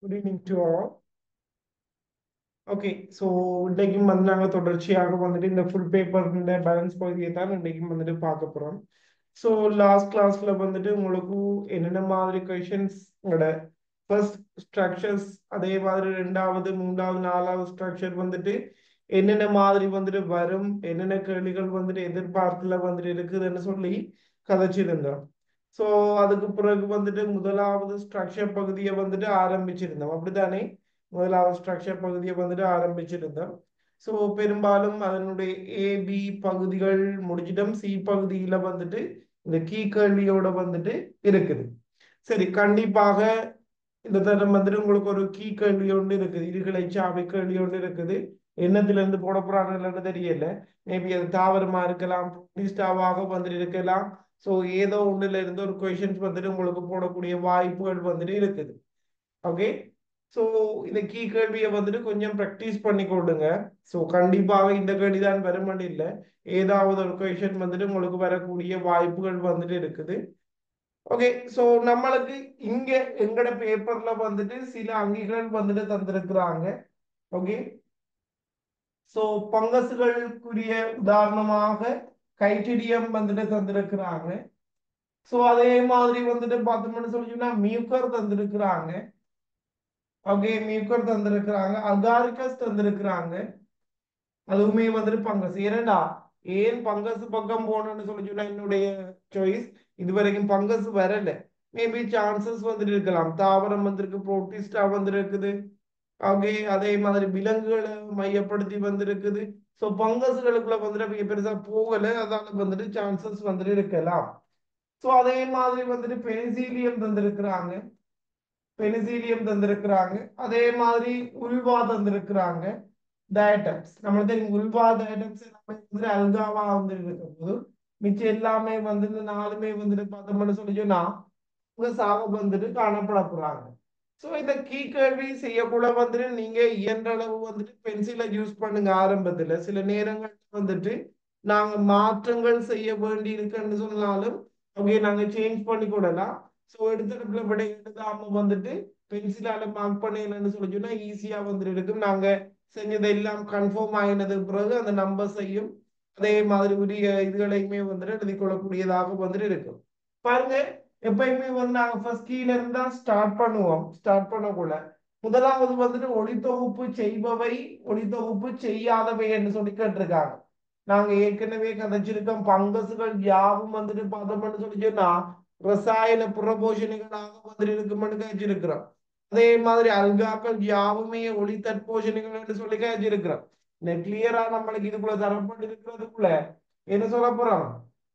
Good evening to all okay so இன்றைக்கும் வந்து நாங்கள் தொடர்ச்சியாக வந்துட்டு இந்த ஃபுல் பேப்பர் பேலன்ஸ் பகுதியை தான் இன்றைக்கும் வந்துட்டு பார்க்க போகிறோம் ஸோ லாஸ்ட் கிளாஸ்ல வந்துட்டு உங்களுக்கு என்னென்ன மாதிரி கொஷின்ஸ் உங்களோட ஃபர்ஸ்ட் ஸ்ட்ரக்சர்ஸ் அதே மாதிரி ரெண்டாவது மூன்றாவது நாலாவது ஸ்ட்ரக்சர் வந்துட்டு என்னென்ன மாதிரி வந்துட்டு வரும் என்னென்ன கேள்விகள் வந்துட்டு எதிர்பார்ப்புல வந்துட்டு இருக்குதுன்னு சொல்லி கதைச்சிருந்தோம் ஸோ அதுக்கு பிறகு வந்துட்டு முதலாவது ஸ்ட்ரக்சர் பகுதியை வந்துட்டு ஆரம்பிச்சிருந்தோம் அப்படித்தானே முதலாவது ஸ்ட்ரக்சர் பகுதியை வந்துட்டு ஆரம்பிச்சிருந்தோம் ஸோ பெரும்பாலும் அதனுடைய ஏபி பகுதிகள் முடிச்சிட்டோம் சி பகுதியில வந்துட்டு இந்த கீ கேள்வியோட வந்துட்டு இருக்குது சரி கண்டிப்பாக இந்த தரம் வந்துட்டு உங்களுக்கு ஒரு கீ கேள்வி ஒன்று இருக்குது இருகளை சாவை கேள்வி ஒன்று இருக்குது என்னத்துல இருந்து போட போறாங்கன்னு தெரியல மேபி அது தாவரமா இருக்கலாம் புத்திஸ்டாவாக வந்துட்டு இருக்கலாம் ஸோ ஏதோ ஒண்ணுல இருந்து ஒரு கொஷின்ஸ் வந்துட்டு உங்களுக்கு போடக்கூடிய வாய்ப்புகள் வந்துட்டு இருக்குது ஓகே ஸோ இந்த கீ கேள்வியை வந்துட்டு கொஞ்சம் ப்ராக்டிஸ் பண்ணி கொடுங்க ஸோ கண்டிப்பாக இந்த கேள்வி தான் வருமானம் இல்லை ஏதாவது ஒரு கொஷின் வந்துட்டு உங்களுக்கு வரக்கூடிய வாய்ப்புகள் வந்துட்டு இருக்குது ஓகே ஸோ நம்மளுக்கு இங்க எங்கட பேப்பர்ல வந்துட்டு சில அங்கிகள் வந்துட்டு தந்திருக்கிறாங்க ஓகே ஸோ பங்கசுகளுக்குரிய உதாரணமாக கைட்டிடியம் வந்துட்டு தந்திருக்கிறாங்க ஸோ அதே மாதிரி வந்துட்டு பார்த்தோம்னு சொல்லிச்சுன்னா மியூக்கர் தந்திருக்கிறாங்க ஓகே மியூக்கர் தந்திருக்கிறாங்க அகாரிகஸ் தந்திருக்கிறாங்க அதுவுமே வந்துட்டு பங்கஸ் ஏனடா ஏன் பங்கஸ் பக்கம் போகணும்னு சொல்லி சொன்னா என்னுடைய சாய்ஸ் இது வரைக்கும் பங்கஸ் வரல மேபி சான்சஸ் வந்துட்டு இருக்கலாம் தாவரம் வந்திருக்கு புரோட்டிஸ்டா வந்திருக்குது ஓகே அதே மாதிரி விலங்குகளை மையப்படுத்தி வந்திருக்குது ஸோ பங்கஸ்களுக்குள்ள வந்துட்டு பெருசா போகல அதால வந்துட்டு சான்சஸ் வந்துட்டு இருக்கலாம் ஸோ அதே மாதிரி வந்துட்டு பெனிசீலியம் தந்திருக்கிறாங்க பெனிசீலியம் தந்திருக்கிறாங்க அதே மாதிரி உல்வா தந்திருக்கிறாங்க டயட்டம்ஸ் நம்மளுக்கு தெரியும் உல்வா டயட்டம்ஸ் எல்லாமே வந்து அல்காவா வந்து இருக்கும்போது மிச்சம் எல்லாமே வந்து இந்த நாலுமே வந்துட்டு பார்த்தோம்னு சொல்லி சொன்னா உங்க சாக வந்துட்டு காணப்பட போறாங்க ஸோ இந்த கீ கேள்வி செய்யக்கூட வந்துட்டு நீங்க இயன்ற அளவு வந்துட்டு பென்சிலை யூஸ் பண்ணுங்க ஆரம்பத்துல சில நேரங்கள் வந்துட்டு நாங்க மாற்றங்கள் செய்ய வேண்டி இருக்குன்னு சொன்னாலும் ஓகே நாங்க சேஞ்ச் பண்ணி கூடலாம் ஸோ எடுத்தடுப்புல விட எழுதாம வந்துட்டு பென்சிலால மார்க் பண்ணலன்னு சொல்லி சொன்னா ஈஸியா வந்துட்டு இருக்கும் நாங்க செஞ்சது எல்லாம் கன்ஃபார்ம் ஆகினதுக்கு பிறகு அந்த நம்பர்ஸையும் அதே மாதிரி உரிய இதுகளையுமே வந்துட்டு எழுதி கொள்ளக்கூடியதாக வந்துட்டு இருக்கும் பாருங்க எப்பயுமே வந்து நாங்க ஃபர்ஸ்ட் கீழ இருந்தா ஸ்டார்ட் பண்ணுவோம் ஸ்டார்ட் பண்ணக்குள்ள முதலாவது வந்துட்டு ஒளித்தொகுப்பு செய்பவை ஒளித்தொகுப்பு செய்யாதவை என்று சொல்லி கேட்டிருக்காங்க நாங்க ஏற்கனவே கதைச்சிருக்கோம் பங்கசுகள் யாவும் வந்துட்டு பார்த்தோம்னு சொல்லி சொன்னா ரசாயன புறபோஷணிகளாக வந்துட்டு இருக்கும்னு கழிச்சிருக்கிறோம் அதே மாதிரி அல்காக்கள் யாவுமே ஒளி தற்போஷணிகள் என்று சொல்லி கழிச்சிருக்கிறோம் இந்த கிளியரா நம்மளுக்கு இதுக்குள்ள தரப்பட்டு இருக்கிறதுக்குள்ள என்ன சொல்ல போறோம்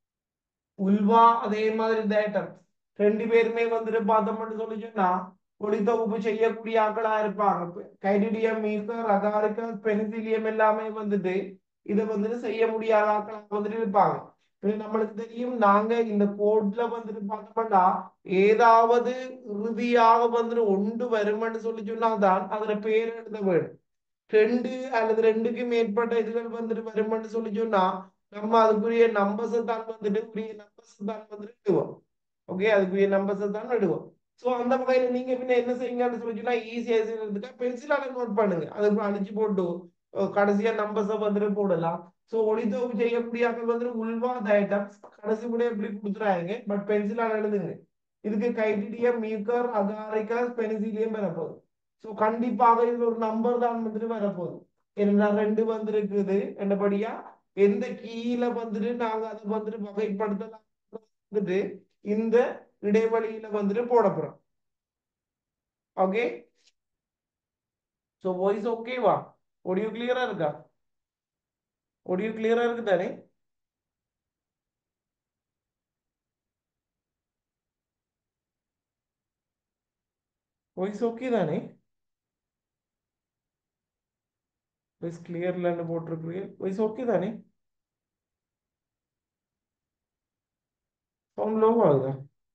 உல்வா அதே மாதிரி டேட்டம் ரெண்டு பேருமே வந்துட்டு பார்த்தோம்னு சொல்லி சொன்னா ஒளித்தொகுப்பு செய்யக்கூடிய ஆக்களா இருப்பாங்க கைடிடியம் மீசர் அகாரிக்கல் பெனிசிலியம் எல்லாமே வந்துட்டு இதை வந்துட்டு செய்ய முடியாத ஆக்களா வந்துட்டு இருப்பாங்க நம்மளுக்கு தெரியும் நாங்க இந்த கோட்ல வந்துட்டு பார்த்தோம்னா ஏதாவது இறுதியாக வந்துட்டு ஒன்று வரும்னு சொல்லி சொன்னாதான் அதுல பேர் எழுத வேணும் ரெண்டு அல்லது ரெண்டுக்கு மேற்பட்ட இதுகள் வந்துட்டு வரும்னு சொல்லி சொன்னா நம்ம அதுக்குரிய நம்பர்ஸ் தான் வந்துட்டு உரிய நம்பர்ஸ் தான் வந்துட்டு இடுவோம் ஓகே அதுக்குரிய நம்பர்ஸ் தான் இடுவோம் ஸோ அந்த வகையில நீங்க பின்ன என்ன செய்யுங்கன்னு சொல்லி சொன்னா ஈஸியா செய்யறதுக்கு பென்சிலால நோட் பண்ணுங்க அதுக்கு அடிச்சு போட்டு கடைசியா நம்பர்ஸை வந்துட்டு போடலாம் ஸோ ஒளித்தொகுப்பு செய்யக்கூடிய வந்துட்டு உள்வா ஐட்டம்ஸ் கடைசி கூட எப்படி கொடுத்துறாங்க பட் பென்சிலால எழுதுங்க இதுக்கு கைடிடியம் மியூக்கர் அகாரிகஸ் பெனிசிலியம் வரப்போகுது ஸோ கண்டிப்பாக இதுல ஒரு நம்பர் தான் வந்துட்டு வரப்போகுது என்ன ரெண்டு வந்திருக்குது என்னபடியா எந்த கீழ வந்துட்டு நாங்க அதை வந்துட்டு வகைப்படுத்தலாம் வந்துட்டு இந்த இடைவெளியில வந்துட்டு போட போறோம் ஓகே ஸோ வாய்ஸ் ஓகேவா ஆடியோ கிளியரா இருக்கா ஆடியோ கிளியரா இருக்கு தானே வாய்ஸ் ஓகே தானே வாய்ஸ் கிளியர்லன்னு போட்டிருக்கிறீங்க வாய்ஸ் ஓகே தானே சவுண்ட் லோ ஆகுதா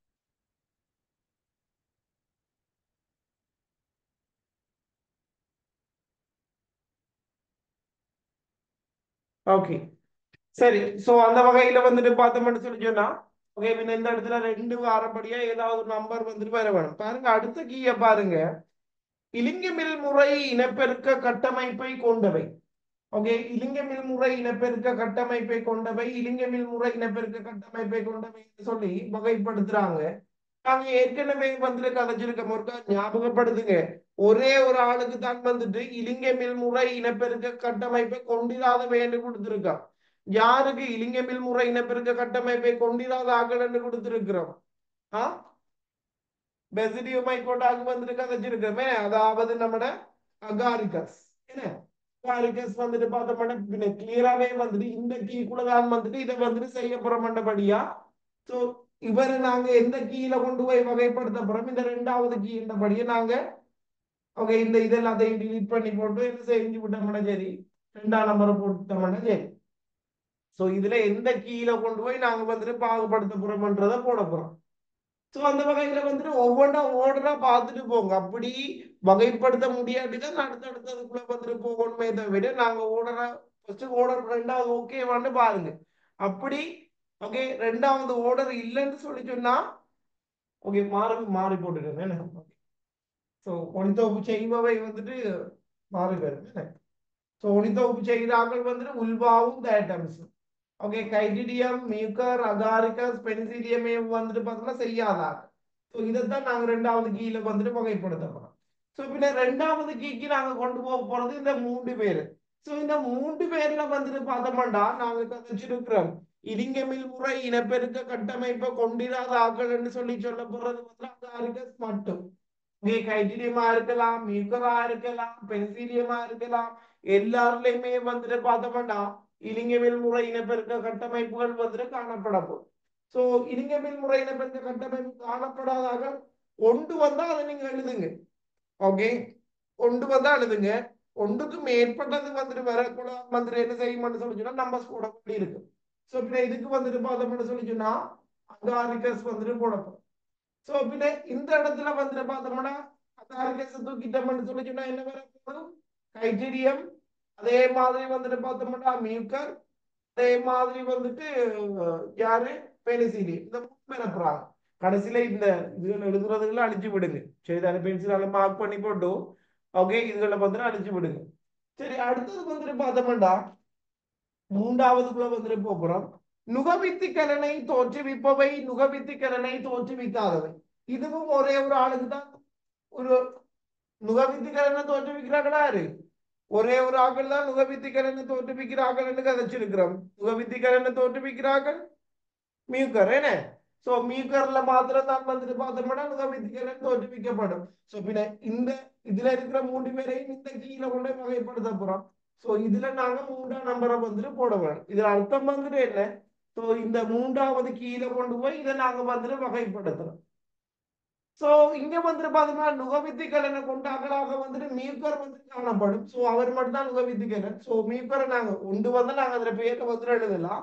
ஓகே சரி சோ அந்த வகையில வந்துட்டு பார்த்தோம்னு சொல்லி சொன்னா ஓகே பின்ன இந்த இடத்துல ரெண்டு வாரப்படியா ஏதாவது நம்பர் வந்துட்டு வர வேணும் பாருங்க அடுத்த கீய பாருங்க இலிங்கமில் முறை இனப்பெருக்க கட்டமைப்பை கொண்டவை ஓகே இலிங்கமில் முறை இனப்பெருக்க கட்டமைப்பை கொண்டவை இலிங்கமில் முறை இனப்பெருக்க கட்டமைப்பை கொண்டவை என்று சொல்லி வகைப்படுத்துறாங்க நாங்க ஏற்கனவே வந்துட்டு கதைச்சிருக்கோம் ஒருக்கா ஞாபகப்படுத்துங்க ஒரே ஒரு ஆளுக்கு தான் வந்துட்டு இலிங்கமில் முறை இனப்பெருக்க கட்டமைப்பை கொண்டிராதவை என்று கொடுத்திருக்கோம் யாருக்கு இலிங்கமில் முறை இனப்பெருக்க கட்டமைப்பை கொண்டிராத ஆக்கள் என்று கொடுத்திருக்கிறோம் ஆ பெசிடியோ மைக்கோட்டாக்கு வந்துட்டு கதைச்சிருக்கிறோமே அதாவது நம்மட அகாரிகஸ் என்ன அகாரிகஸ் வந்துட்டு பார்த்தோம்னா பின்ன கிளியராவே வந்துட்டு இந்த கீக்குள்ள தான் வந்துட்டு இதை வந்துட்டு செய்ய போறோம்ன்றபடியா சோ இவரை நாங்க எந்த கீழ கொண்டு போய் வகைப்படுத்த போறோம் இந்த ரெண்டாவது கீ என்றபடியே நாங்க ஓகே இந்த இதெல்லாத்தையும் delete பண்ணி போட்டு என்ன செஞ்சு விட்டோம்னா சரி ரெண்டாம் நம்பரை போட்டோம்னா சரி சோ இதுல எந்த கீழ கொண்டு போய் நாங்க வந்துட்டு பாகுபடுத்த போறோம்ன்றத போட போறோம் சோ அந்த வகையில வந்துட்டு ஒவ்வொன்றா ஓர்டரா பார்த்துட்டு போங்க அப்படி வகைப்படுத்த முடியாட்டிதான் அடுத்தடுத்ததுக்குள்ள வந்துட்டு போகணுமே தவிர நாங்க ஓர்டரா ஃபர்ஸ்ட் ஓர்டர் ரெண்டாவது ஓகேவான்னு பாருங்க அப்படி ஓகே ரெண்டாவது ஓர்டர் இல்லைன்னு சொல்லி சொன்னா ஓகே மாறி மாறி போட்டுருக்கேன் என்ன ஸோ ஒளித்தொகுப்பு செய்பவை வந்துட்டு மாறி வருது ஸோ ஒளித்தொகுப்பு செய்கிறார்கள் வந்துட்டு உல்வாவும் டேட்டம்ஸும் ஓகே கைடிடியம் மியூக்கர் அகாரிக்கஸ் பென்சிலியமே வந்துட்டு பார்த்தோம்னா செய்யாதாங்க ஸோ இதைத்தான் நாங்கள் ரெண்டாவது கீழே வந்துட்டு வகைப்படுத்த போறோம் ஸோ பின்ன ரெண்டாவது கீக்கு நாங்கள் கொண்டு போக போறது இந்த மூன்று பேர் ஸோ இந்த மூன்று பேர்ல வந்துட்டு பார்த்தோம்னா நாங்கள் கதைச்சிருக்கிறோம் இலிங்கமில் முறை இனப்பெருக்க கட்டமைப்பை கொண்டிராத ஆக்கள் என்று சொல்லி சொல்ல போறது வந்து அகாரிக்கஸ் மட்டும் இங்கே கைட்டிரியமா இருக்கலாம் மியூக்கரா இருக்கலாம் பென்சிலியமா இருக்கலாம் எல்லாருலயுமே வந்துட்டு பார்த்தோம்னா இலிங்கமில் முறை இனப்பெருக்க கட்டமைப்புகள் வந்துட்டு காணப்படப்போம் சோ இலிங்கமில் முறை இனப்பெருக்க கட்டமைப்பு காணப்படாதாக கொண்டு வந்தா அதை நீங்க எழுதுங்க ஓகே கொண்டு வந்தா எழுதுங்க ஒன்றுக்கு மேற்பட்டது வந்துட்டு வரக்கூட வந்துட்டு என்ன செய்யும்னு சொல்லி சொன்னா நம்பர்ஸ் போட வேண்டி இருக்கு சோ பின்ன இதுக்கு வந்துட்டு பார்த்தோம்னு சொல்லி சொன்னா அகாரிகஸ் வந்துட்டு போடப்படும் சோ பின்ன இந்த இடத்துல வந்துட்டு பார்த்தோம்னா அகாரிகஸ் தூக்கிட்டோம்னு சொல்லி சொன்னா என்ன வர போதும் கைட்டீரியம் அதே மாதிரி வந்துட்டு பார்த்தோம்னா மியூக்கர் அதே மாதிரி வந்துட்டு யாரு பெனிசிலி இந்த மூணு பேர் அப்புறம் கடைசியில இந்த இதுகள் எழுதுறதுகளை அழிச்சு விடுங்க சரி தானே பென்சிலால மார்க் பண்ணி போட்டு ஓகே இதுகளை வந்துட்டு அழிச்சு விடுங்க சரி அடுத்தது வந்துட்டு பார்த்தோம்னா மூன்றாவதுக்குள்ள வந்துட்டு போறோம் நுகவித்தி கலனை தோற்றுவிப்பவை நுகவித்தி கலனை தோற்றுவிக்காதவை இதுவும் ஒரே ஒரு ஆளுக்கு தான் ஒரு நுகவித்தி கலனை தோற்றுவிக்கிறாங்களா யாரு ஒரே ஒரு ஆக்கள் தான் நுகவித்திகரனை தோற்றுவிக்கிறார்கள் என்று கதைச்சிருக்கிறோம் நுகவித்திகரனை தோற்றுவிக்கிறார்கள் மியூக்கர் என்ன சோ மியூக்கர்ல மாத்திரம் தான் வந்துட்டு பார்த்தோம்னா நுகவித்திகரன் தோற்றுவிக்கப்படும் சோ பின்ன இந்த இதுல இருக்கிற மூன்று பேரையும் இந்த கீழே கொண்டு போய் வகைப்படுத்த போறோம் சோ இதுல நாங்க மூன்றாம் நம்பரை வந்துட்டு போட வேணும் இதுல அர்த்தம் வந்துட்டு என்ன சோ இந்த மூன்றாவது கீழே கொண்டு போய் இதை நாங்க வந்துட்டு வகைப்படுத்துறோம் சோ இங்க வந்துட்டு பாத்தீங்கன்னா நுகவித்திகலனை கொண்டாக்களாக வந்துட்டு மியூக்கர் வந்து காணப்படும் சோ அவர் மட்டும் தான் நுகவித்திகலன் சோ மியூக்கரை நாங்க கொண்டு வந்து நாங்க அதுல பேரை வந்துட்டு எழுதலாம்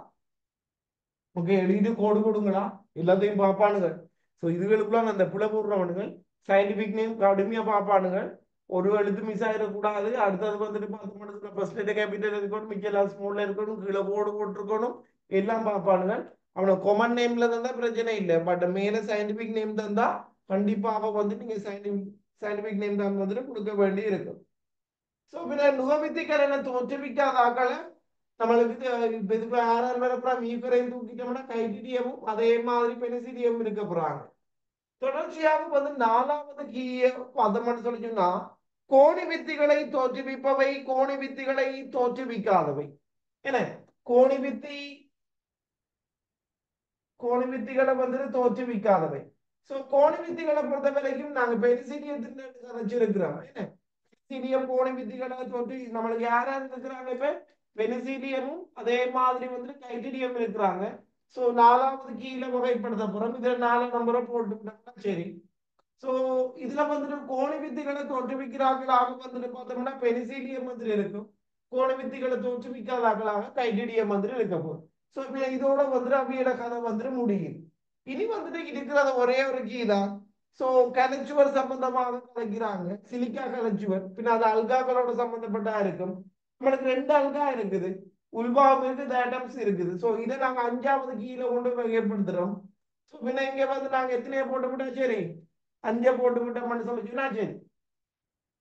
ஓகே எழுதிட்டு கோடு கொடுங்களா எல்லாத்தையும் பாப்பானுங்க சோ இதுகளுக்குள்ள அந்த புலபூர்ணவனுங்கள் சயின்டிபிக் நேம் கடுமையா பாப்பானுங்க ஒரு எழுத்து மிஸ் ஆயிடக்கூடாது அடுத்தது வந்துட்டு பார்த்தோம்னா ஃபர்ஸ்ட் கேபிட்டல் இருக்கணும் மிக்க எல்லாம் ஸ்மூல்ல இருக்கணும் கீழே கோடு போட்டிருக்கணும் எல்லாம் பாப்பானுங்க அவனை கொமன் நேம்ல தந்தா பிரச்சனை இல்லை பட் மேல சயின்டிபிக் நேம் தந்தா கண்டிப்பாக வந்து நீங்க சயின்டிபிக் சயின்டிபிக் நேம் தான் வந்துட்டு கொடுக்க வேண்டி இருக்கும் ஸோ பின்ன நுகவித்திக்கரனை தோற்றுவிக்காத ஆக்களை நம்மளுக்கு இப்ப இதுக்கு யார் யார் வரப்போறா மீக்கரையும் தூக்கிட்டோம்னா கைட்டிடியமும் அதே மாதிரி பெனிசிடியம் இருக்க போறாங்க தொடர்ச்சியாக வந்து நாலாவது கீய பதம்னு சொல்லி சொன்னா கோணி வித்திகளை தோற்றுவிப்பவை கோணி வித்திகளை தோற்றுவிக்காதவை என்ன கோணி வித்தி கோணி வித்திகளை வந்துட்டு தோற்றுவிக்காதவை சோ கோணி வித்திகளை பொறுத்த வரைக்கும் நாங்க பெனிசிடியத்தின் கதைச்சிருக்கிறோம் என்ன பெனிசிடியம் கோணி வித்திகளை தோற்று நம்மளுக்கு யாரா இருக்கிறாங்க இப்ப பெனிசிடியமும் அதே மாதிரி வந்துட்டு கைட்டிடியம் இருக்கிறாங்க சோ நாலாவது கீழே வகைப்படுத்த போறோம் இதுல நாலு நம்பரை போட்டுக்கிட்டோம்னா சரி சோ இதுல வந்துட்டு கோணி வித்திகளை தோற்றுவிக்கிறார்களாக வந்துட்டு பார்த்தோம்னா பெனிசிலியம் வந்துட்டு இருக்கும் கோணி வித்திகளை தோற்றுவிக்காதாக்களாக கைட்டிடியம் வந்துட்டு இருக்க போகுது சோ இப்ப இதோட வந்துட்டு அவியோட கதை வந்துட்டு முடியுது இனி வந்துட்டு இருக்கிறத ஒரே ஒரு கீ தான் சோ கலைச்சுவர் சம்பந்தமாக கலைக்கிறாங்க சிலிக்கா கலைச்சுவர் பின்ன அது அல்காக்களோட சம்பந்தப்பட்டா இருக்கும் நம்மளுக்கு ரெண்டு அல்கா இருக்குது உல்வாவும் இருக்குது ஆட்டம்ஸ் இருக்குது சோ இதை நாங்க அஞ்சாவது கீழே கொண்டு வகைப்படுத்துறோம் சோ பின்ன இங்க வந்து நாங்க எத்தனையோ போட்டு விட்டா சரி அஞ்சை போட்டு விட்டோம்னு சொல்லி சொன்னா சரி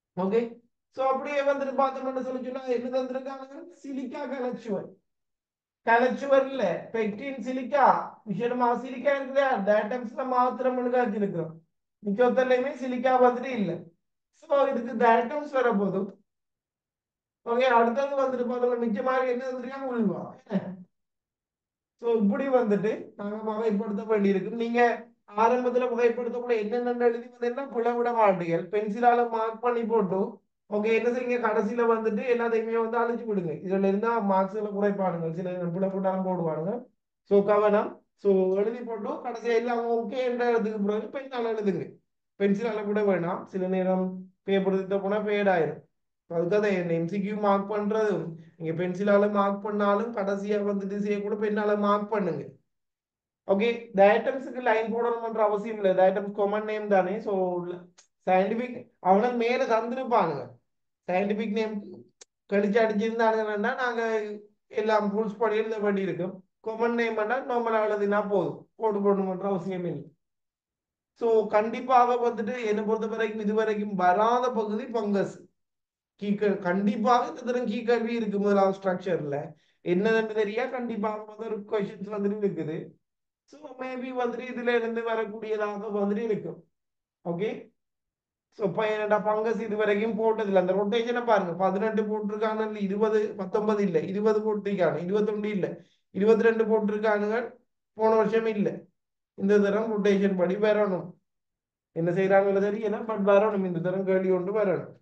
ஓகே சோ அப்படியே வந்துட்டு பார்த்தோம்னு சொல்லி சொன்னா என்ன தந்திருக்காங்க சிலிக்கா கலச்சுவர் கலச்சுவர் இல்ல பெக்டின் சிலிக்கா விஷயமா சிலிக்கா இருக்குதா டேட்டம்ஸ்ல மாத்திரம் காய்ச்சிருக்கிறோம் மிச்சொத்தலையுமே சிலிக்கா வந்துட்டு இல்ல சோ இதுக்கு டேட்டம்ஸ் வர போதும் ஓகே அடுத்தது வந்துட்டு பார்த்தோம்னா மிச்சமாக என்ன தந்திருக்காங்க உள்வா சோ இப்படி வந்துட்டு நாங்க வகைப்படுத்த வேண்டியிருக்கும் நீங்க ஆரம்பத்துல வகைப்படுத்தக்கூட என்னென்ன எழுதி வந்தீங்கன்னா புலவிட மாட்டீர்கள் பென்சிலால மார்க் பண்ணி போட்டு ஓகே என்ன செய்யுங்க கடைசியில வந்துட்டு எல்லாத்தையுமே வந்து அழிச்சு விடுங்க இதுல இருந்தா மார்க்ஸ்ல குறைப்பானுங்க சில புல போட்டாலும் போடுவானுங்க சோ கவனம் சோ எழுதி போட்டு கடைசியா எல்லாம் ஓகே என்ற எழுதுக்கு பிறகு பெண்ணால எழுதுங்க பென்சிலால கூட வேணாம் சில நேரம் பேப்பர் எடுத்த போனா ஃபேட் ஆயிரும் அதுக்காக எம்சிக்யூ மார்க் பண்றது நீங்க பென்சிலால மார்க் பண்ணாலும் கடைசியா வந்துட்டு செய்யக்கூட பெண்ணால மார்க் பண்ணுங்க ஓகே டயட்டம்ஸுக்கு லைன் போடணும்ன்ற அவசியம் இல்லை டயட்டம்ஸ் காமன் நேம் தானே ஸோ சயின்டிபிக் அவனுக்கு மேல தந்திருப்பானுங்க சயின்டிபிக் நேம் கழிச்சு அடிச்சிருந்தானுங்கன்னா நாங்க எல்லாம் ரூல்ஸ் படி எழுத வேண்டி இருக்கும் காமன் நேம் பண்ணா நார்மலா எழுதினா போதும் போட்டு போடணும்ன்ற அவசியம் இல்லை ஸோ கண்டிப்பாக வந்துட்டு என்னை பொறுத்த வரைக்கும் இது வரைக்கும் வராத பகுதி பங்கஸ் கீ கண்டிப்பாக இந்த தரம் கீ கல்வி இருக்கு முதலாவது ஸ்ட்ரக்சர்ல என்னதுன்னு தெரியா கண்டிப்பாக வந்து ஒரு கொஸ்டின்ஸ் வந்துட்டு இருக்குது ஸோ மேபி வந்துட்டு இதுல இருந்து வரக்கூடியதாக வந்துட்டு இருக்கும் ஓகே ஸோ பையனடா பங்கஸ் இது வரைக்கும் போட்டதில்லை அந்த ரொட்டேஷனை பாருங்க பதினெட்டு போட்டிருக்காங்க இருபது பத்தொன்பது இல்லை இருபது போட்டிருக்காங்க இருபத்தொன்று இல்லை இருபத்தி ரெண்டு போட்டிருக்கானுங்க போன வருஷம் இல்லை இந்த தரம் ரொட்டேஷன் படி வரணும் என்ன செய்யறாங்கன்னு தெரியல பட் வரணும் இந்த தரம் கேள்வி கொண்டு வரணும்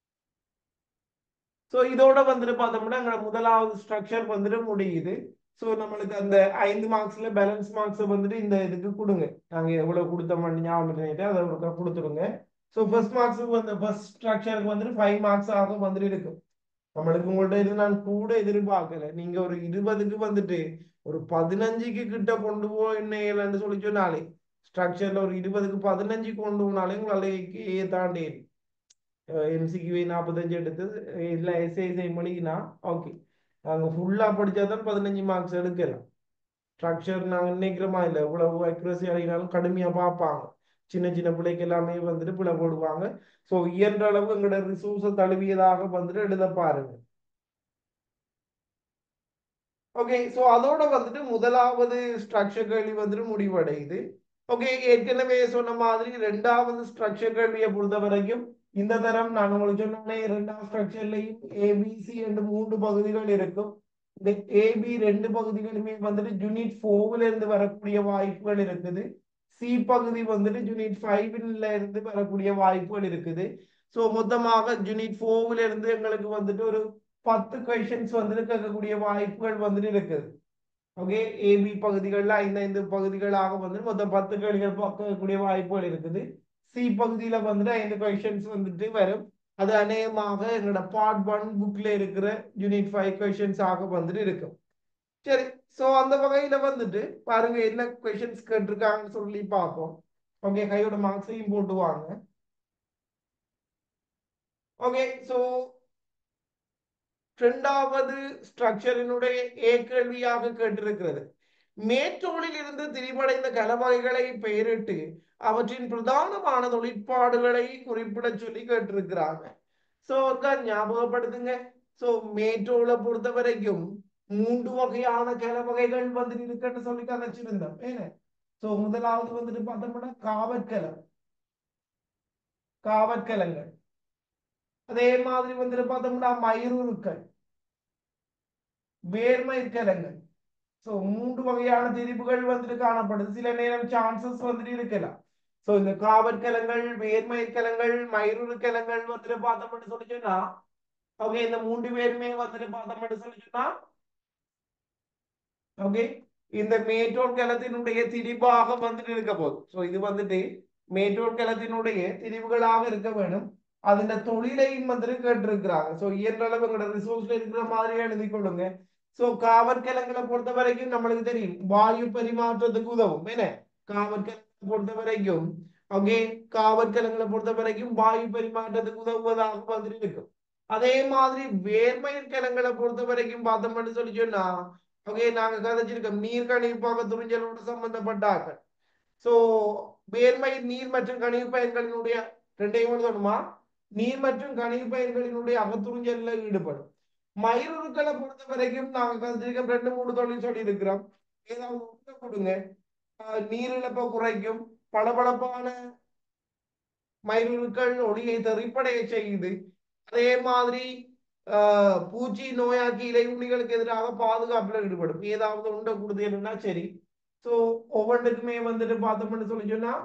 ஸோ இதோட வந்துட்டு பார்த்தோம்னா எங்களோட முதலாவது ஸ்ட்ரக்சர் வந்துட்டு முடியுது ஸோ நம்மளுக்கு அந்த ஐந்து மார்க்ஸ்ல பேலன்ஸ் மார்க்ஸ் வந்துட்டு இந்த இதுக்கு கொடுங்க நாங்க எவ்வளவு கொடுத்தோம் ஞாபகம் பண்ணிட்டு அதை ஒருக்கா கொடுத்துருங்க ஸோ ஃபர்ஸ்ட் மார்க்ஸுக்கு வந்து ஃபர்ஸ்ட் ஸ்ட்ரக்சருக்கு வந்துட்டு ஃபைவ் மார்க்ஸ் ஆக வந்துட்டு இருக்கும் நம்மளுக்கு உங்கள்ட்ட இது நான் கூட எதிர்பார்க்கல நீங்க ஒரு இருபதுக்கு வந்துட்டு ஒரு பதினஞ்சுக்கு கிட்ட கொண்டு போய் என்ன சொல்லி சொன்னாலே ஸ்ட்ரக்சர்ல ஒரு இருபதுக்கு பதினஞ்சு கொண்டு போனாலே உங்களால ஏ தாண்டி எம்சிக்யூ நாற்பத்தஞ்சு எடுத்து இல்லை எஸ்ஐஎஸ்ஐ மணிக்குனா ஓகே நாங்கள் ஃபுல்லாக படித்தா தான் பதினஞ்சு மார்க்ஸ் எடுக்கலாம் ஸ்ட்ரக்சர் நாங்கள் நினைக்கிறோமா இல்லை இவ்வளவு அக்யூரஸி அடையினாலும் கடுமையாக பார்ப்பாங்க சின்ன சின்ன பிள்ளைக்கு எல்லாமே வந்துட்டு பிள்ளை போடுவாங்க ஸோ இயன்ற அளவு எங்களோட ரிசோர்ஸை தழுவியதாக வந்துட்டு எழுத பாருங்க ஓகே ஸோ அதோட வந்துட்டு முதலாவது ஸ்ட்ரக்சர் கேள்வி வந்துட்டு முடிவடையுது ஓகே ஏற்கனவே சொன்ன மாதிரி ரெண்டாவது ஸ்ட்ரக்சர் கேள்வியை பொறுத்த வரைக்கும் இந்த தரம் நான் உங்களுக்கு சொன்னே இரண்டாம் ஸ்ட்ரக்சர்லையும் ஏபிசி என்று மூன்று பகுதிகள் இருக்கும் இந்த ஏபி ரெண்டு பகுதிகளுமே வந்துட்டு யூனிட் ஃபோர்ல இருந்து வரக்கூடிய வாய்ப்புகள் இருக்குது சி பகுதி வந்துட்டு யூனிட் ஃபைவ்ல இருந்து வரக்கூடிய வாய்ப்புகள் இருக்குது ஸோ மொத்தமாக யூனிட் ஃபோர்ல இருந்து எங்களுக்கு வந்துட்டு ஒரு பத்து கொஷின்ஸ் வந்துட்டு கேட்கக்கூடிய வாய்ப்புகள் வந்துட்டு இருக்குது ஓகே ஏபி பகுதிகளில் ஐந்து ஐந்து பகுதிகளாக வந்துட்டு மொத்தம் பத்து கேள்விகள் பார்க்கக்கூடிய வாய்ப்புகள் இருக்குது சி பகுதியில வந்துட்டு ஐந்து கொஷின்ஸ் வந்துட்டு வரும் அது அநேகமாக எங்களோட பார்ட் ஒன் புக்ல இருக்கிற யூனிட் ஃபைவ் கொஷின்ஸ் ஆக வந்துட்டு இருக்கும் சரி ஸோ அந்த வகையில வந்துட்டு பாருங்க என்ன கொஷின்ஸ் கேட்டிருக்காங்கன்னு சொல்லி பார்ப்போம் ஓகே கையோட மார்க்ஸையும் போட்டு வாங்க ஓகே ஸோ இரண்டாவது ஸ்ட்ரக்சரினுடைய ஏ கேள்வியாக கேட்டிருக்கிறது மேற்றோளில் இருந்து திரிவடைந்த கலவகைகளை பெயரிட்டு அவற்றின் பிரதானமான தொழிற்பாடுகளை குறிப்பிட சொல்லி கேட்டிருக்கிறாங்க சோ ஞாபகப்படுத்துங்க சோ மேற்றோளை பொறுத்த வரைக்கும் மூன்று வகையான கலவகைகள் வந்து இருக்குன்னு சொல்லி கதைச்சிருந்தோம் ஏன சோ முதலாவது வந்துட்டு பார்த்தோம்னா காவற்கலம் காவற்கலங்கள் அதே மாதிரி வந்துட்டு பார்த்தோம்னா மயிருக்கள் வேர்மயிர்கலங்கள் ஸோ மூன்று வகையான திரிப்புகள் வந்துட்டு காணப்படுது சில நேரம் சான்சஸ் வந்துட்டு இருக்கலாம் ஸோ இந்த காவற்கலங்கள் வேர்மயிர்கலங்கள் மயிருக்கலங்கள் வந்துட்டு பார்த்தோம்னு சொல்லி சொன்னா ஓகே இந்த மூன்று பேருமே வந்துட்டு பார்த்தோம்னு சொல்லி சொன்னா ஓகே இந்த மேட்டோர் கலத்தினுடைய திரிபாக வந்துட்டு இருக்க போகுது ஸோ இது வந்துட்டு மேட்டோர் கலத்தினுடைய திரிவுகளாக இருக்க வேணும் அதுல தொழிலையும் வந்துட்டு கேட்டிருக்கிறாங்க ஸோ இயன்ற அளவு எங்களோட ரிசோர்ஸ்ல இருக்கிற மாதிரி எழுதி கொள்ளுங்க சோ காவற்கலங்களை பொறுத்த வரைக்கும் நம்மளுக்கு தெரியும் வாயு பரிமாற்றத்துக்கு உதவும் என்ன காவற்கலங்களை பொறுத்த வரைக்கும் ஓகே காவற்கலங்களை பொறுத்த வரைக்கும் வாயு பரிமாற்றத்துக்கு உதவுவதாக வந்துட்டு இருக்கும் அதே மாதிரி வேர்மயிர்கலங்களை பொறுத்த வரைக்கும் பார்த்தோம்னு சொல்லி சொன்னா ஓகே நாங்க கதைச்சிருக்கோம் நீர் கணிப்பாக துணிஞ்சலோடு சம்பந்தப்பட்டார்கள் சோ வேர்மை நீர் மற்றும் கணிவு பயன்களினுடைய ரெண்டையும் சொல்லணுமா நீர் மற்றும் கனிம பயிர்களினுடைய அகத்துறிஞ்சல்ல ஈடுபடும் மயிருக்களை பொறுத்த வரைக்கும் நாங்க கருத்திருக்க ரெண்டு மூணு தொழில் சொல்லி இருக்கிறோம் ஏதாவது ஒண்ணு கொடுங்க ஆஹ் நீர் இழப்பை குறைக்கும் பளபளப்பான மயிருக்கள் ஒளியை தெறிப்படைய செய்யுது அதே மாதிரி ஆஹ் பூச்சி நோயாக்கி இலையுண்ணிகளுக்கு எதிராக பாதுகாப்புல ஈடுபடும் ஏதாவது உண்டை கொடுத்தீங்கன்னா சரி ஸோ ஒவ்வொன்றுக்குமே வந்துட்டு பார்த்தோம்னு சொல்லி சொன்னா